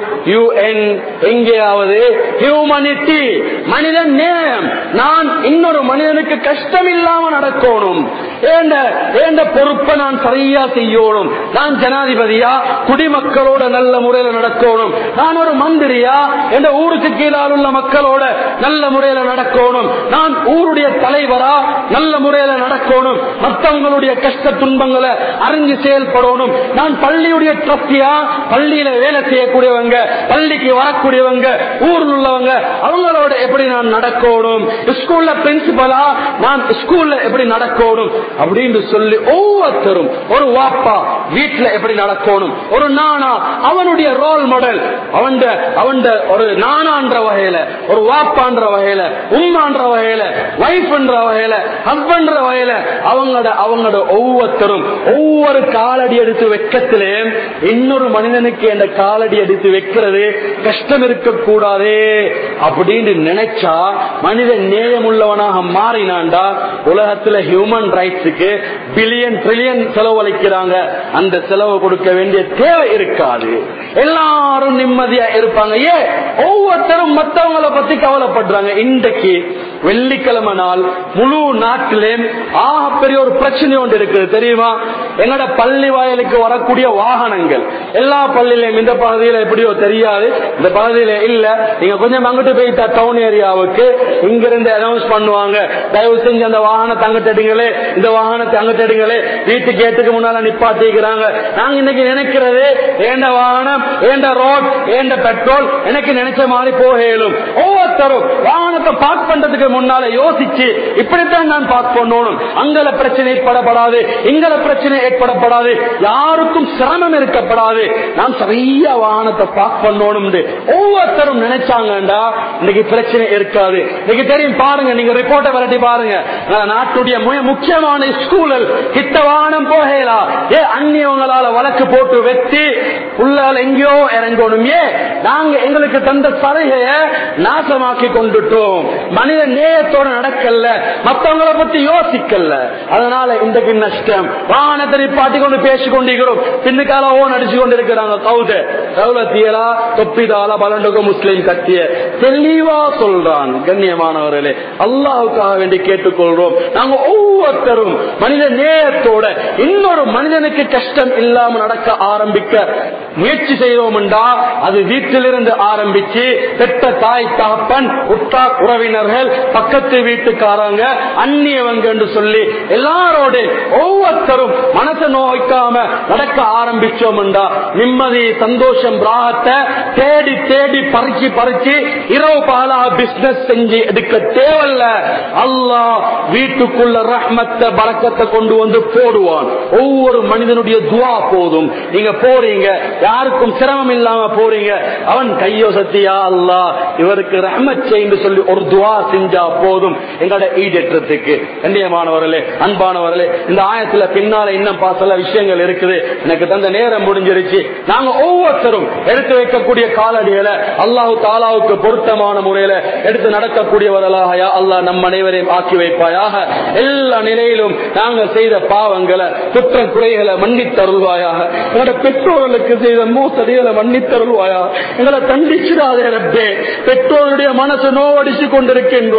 யுஎன் எங்கேயாவது ஹியூமனிட்டி மனித நேயம் நான் இன்னொரு மனிதனுக்கு கஷ்டம் இல்லாம நடக்கணும் ஏண்ட ஏண்ட பொறுப்பை நான் சரியா செய்யணும் நான் ஜனாதிபதியா குடிமக்களோட நல்ல முறையில நடக்கணும் நான் ஒரு மந்திரியா என்ற ஊருக்கு கீழால் உள்ள மக்களோட நல்ல முறையில நடக்கணும் நான் ஊருடைய தலைவரா நல்ல முறையில நடக்கணும் மற்றவங்களுடைய கஷ்ட துன்பங்களை அறிஞ்சு செயல்படணும் நான் பள்ளியுடைய ட்ரஸ்டியா பள்ளியில வேலை செய்யக்கூடியவங்க பள்ளிக்கு வரக்கூடியவங்க ஊர்ல உள்ளவங்க அவங்களோட எப்படி நான் நடக்கணும் ஸ்கூல்ல பிரின்சிபலா நான் ஸ்கூல்ல எப்படி நடக்கணும் அப்படின்னு சொல்லி ஒவ்வொருத்தரும் ஒரு வாப்பா வீட்டுல எப்படி நடக்கணும் ஒரு நானா அவனுடைய ரோல் மாடல் அவன் அவன் ஒரு நானான்ற வகையில ஒரு வாப்பான்ற வகையில உம்மான்ற வகையில வைஃப்ன்ற வகையில ஹஸ்பண்ட்ற வகையில அவங்களோட அவங்களோட ஒவ்வொருத்தரும் ஒவ்வொரு காலடி எடுத்து வெக்கத்திலே இன்னொரு மனிதனுக்கு அந்த காலடி எடுத்து வைக்கிறது கஷ்டம் இருக்கக்கூடாதே அப்படின்னு நினைச்சா மனித நேயம் உள்ளவனாக மாறினாண்டா உலகத்துல ஹியூமன் ரைட்ஸுக்கு பில்லியன் ட்ரில்லியன் செலவழிக்கிறாங்க அந்த செலவு கொடுக்க வேண்டிய தேவை இருக்காது எல்லாரும் நிம்மதியா இருப்பாங்க ஏ ஒவ்வொருத்தரும் மத்தவங்களை பத்தி கவலைப்படுறாங்க இன்றைக்கு வெள்ளிக்கிழமை நாள் முழு நாட்டிலே ஆக பெரிய ஒரு பிரச்சனை ஒன்று இருக்குது தெரியுமா என்னோட பள்ளி வாயிலுக்கு வரக்கூடிய வாகனங்கள் எல்லா பள்ளியிலையும் இந்த பகுதியில எப்படியோ தெரியாது இந்த பகுதியில இல்ல நீங்க கொஞ்சம் அங்கிட்டு போயிட்டா டவுன் ஏரியாவுக்கு இங்க இருந்து அனௌன்ஸ் பண்ணுவாங்க தயவு செஞ்சு அந்த வாகனத்தை அங்கிட்டு எடுங்களே இந்த வாகனத்தை அங்கிட்டு எடுங்களே வீட்டு கேட்டுக்கு முன்னால நிப்பாட்டிக்கிறாங்க நாங்க இன்னைக்கு நினைக்கிறது ஏண்ட வாகனம் ஏண்ட ரோட் ஏண்ட பெட்ரோல் எனக்கு நினைச்ச மாதிரி போக இயலும் ஒவ்வொருத்தரும் வாகனத்தை பார்க் பண்றதுக்கு முன்னால யோசிச்சு இப்படித்தான் நான் பார்க் பண்ணணும் அங்கல பிரச்சனை ஏற்படப்படாது இங்கல பிரச்சனை ஏற்படப்படாது யாருக்கும் சிரமம் இருக்கப்படாது நான் சரியா வாகனத்தை பார்க் பண்ணணும் ஒவ்வொருத்தரும் நினைச்சாங்கடா இன்னைக்கு பிரச்சனை இருக்காது இன்னைக்கு தெரியும் பாருங்க நீங்க ரிப்போர்ட்டை விரட்டி பாருங்க நாட்டுடைய முக்கியமான ஸ்கூலில் கிட்ட வாகனம் போகலா ஏ அந்நியவங்களால வழக்கு போட்டு வெட்டி உள்ளால் எங்கேயோ இறங்கணும் ஏ நாங்க எங்களுக்கு தந்த சலுகைய நாசமாக்கி கொண்டுட்டோம் மனித நேயத்தோட நடக்கல மத்தவங்களை பத்தி யோசிக்கல அதனால இன்றைக்கு நஷ்டம் வாகனத்தை நிப்பாட்டி கொண்டு பேசிக் கொண்டிருக்கிறோம் பின்னுக்கால ஓ நடிச்சு கொண்டிருக்கிறாங்க கவுத கவுலத்தியலா தொப்பிதாலா பலண்டுக முஸ்லீம் கத்திய தெளிவா சொல்றான் கண்ணியமானவர்களே அல்லாவுக்காக வேண்டி கேட்டுக்கொள்றோம் நாங்க ஒவ்வொருத்தரும் மனித நேயத்தோட இன்னொரு மனிதனுக்கு கஷ்டம் இல்லாம நடக்க ஆரம்பிக்க முயற்சி செய்தோம்டா அது வீட்டிலிருந்து ஆரம்பிச்சு பெற்ற தாய் தகப்பன் உற்றா உறவினர்கள் பக்கத்து வீட்டுக்காரங்க அந்நியவங்க என்று சொல்லி எல்லாரோட ஒவ்வொருத்தரும் மனசை நோய்க்காம நடக்க ஆரம்பிச்சோம்டா நிம்மதி சந்தோஷம் ராகத்தை தேடி தேடி பறிச்சு பறிச்சு இரவு பாலா பிசினஸ் செஞ்சு எடுக்க தேவையில்ல அல்லாஹ் வீட்டுக்குள்ள ரஹ்மத்தை பறக்கத்தை கொண்டு வந்து போடுவான் ஒவ்வொரு மனிதனுடைய துவா போதும் நீங்க போறீங்க யாருக்கும் சிரமம் இல்லாம போறீங்க அவன் கையோ சத்தியா அல்லா இவருக்கு ரஹ்மத் செய்து சொல்லி ஒரு துவா செஞ்சா போதும் எங்களோட ஈடேற்றத்துக்கு கண்ணியமானவர்களே அன்பானவர்களே இந்த ஆயத்துல பின்னால இன்னும் பாசல விஷயங்கள் இருக்குது எனக்கு தந்த நேரம் முடிஞ்சிருச்சு நாங்க ஒவ்வொருத்தரும் எடுத்து வைக்கக்கூடிய காலடிகளை அல்லாஹு தாலாவுக்கு பொருத்தமான முறையில எடுத்து நடக்கக்கூடியவர்களாக அல்லாஹ் நம் அனைவரையும் ஆக்கி வைப்பாயாக எல்லா நிலையிலும் நாங்கள் செய்த பாவங்களை குற்ற குறைகளை மன்னித்தருள்வாயாக எங்களோட பெற்றோர்களுக்கு செய்த மோசடிகளை மன்னித்தருள்வாயா எங்களை தண்டிச்சிடாதே ரப்பே பெற்றோருடைய மனசு நோவடிச்சு கொண்டிருக்கின்றோம்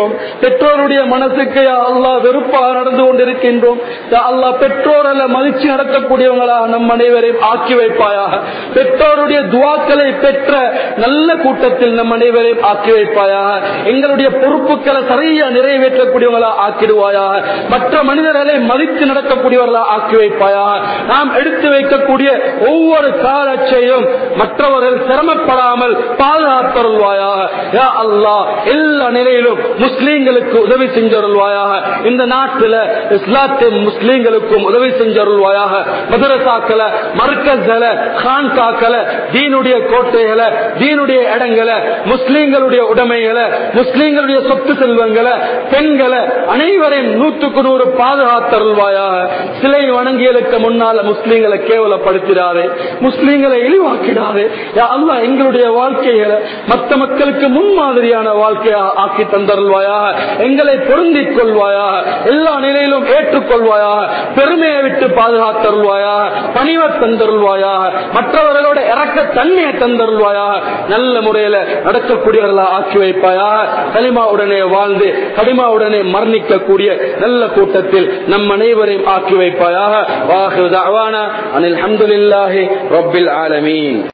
கொண்டிருக்கின்றோம் பெற்றோருடைய மனசுக்கு யா அல்லாஹ் வெறுப்பாக நடந்து கொண்டிருக்கின்றோம் யா அல்லாஹ் பெற்றோர் அல்ல மகிழ்ச்சி நடத்தக்கூடியவங்களாக நம் அனைவரையும் ஆக்கி வைப்பாயாக பெற்றோருடைய துவாக்களை பெற்ற நல்ல கூட்டத்தில் நம் அனைவரையும் ஆக்கி வைப்பாயாக எங்களுடைய பொறுப்புகளை சரியா நிறைவேற்றக்கூடியவங்களா ஆக்கிடுவாயாக மற்ற மனிதர்களை மதித்து நடக்கக்கூடியவர்களா ஆக்கி வைப்பாயாக நாம் எடுத்து வைக்கக்கூடிய ஒவ்வொரு காலச்சையும் மற்றவர்கள் சிரமப்படாமல் பாதுகாத்தருள்வாயாக யா அல்லாஹ் எல்லா நிலையிலும் முஸ்லீம்களுக்கு உதவி செஞ்சருள்வாயாக இந்த நாட்டில் இஸ்லாத்தின் முஸ்லீம்களுக்கும் உதவி செஞ்சருள்வாயாக மதுரசாக்களை மர்க்கஸ்களை கான்காக்களை தீனுடைய கோட்டைகளை தீனுடைய இடங்களை முஸ்லீம்களுடைய உடைமைகளை முஸ்லீம்களுடைய சொத்து செல்வங்களை பெண்களை அனைவரையும் நூற்றுக்கு நூறு பாதுகாத்தருள்வாயாக சிலை வணங்கியலுக்கு முன்னால முஸ்லீம்களை கேவலப்படுத்திடாதே முஸ்லீம்களை இழிவாக்கிடாதே யா அல்லாஹ் எங்களுடைய வாழ்க்கைகளை மற்ற மக்களுக்கு முன்மாதிரியான வாழ்க்கையா ஆக்கி தந்தருள்வாயாக எங்களை பொருந்திக் கொள்வாயாக எல்லா நிலையிலும் ஏற்றுக்கொள்வாயாக பெருமையை விட்டு பாதுகாத்தருள்வாயாக பணிவை தந்தருள்வாயாக மற்றவர்களோட இறக்க தன்மையை தந்தருள்வாயாக நல்ல முறையில நடக்கக்கூடியவர்களா ஆக்கி வைப்பாயாக களிமாவுடனே வாழ்ந்து கடிமாவுடனே மரணிக்கக்கூடிய நல்ல கூட்டத்தில் நம் அனைவரையும் ஆக்கி வைப்பாயாக வாஹு தஅவானா அனில் ஹம்துலில்லாஹி ரப்பில் ஆலமீன்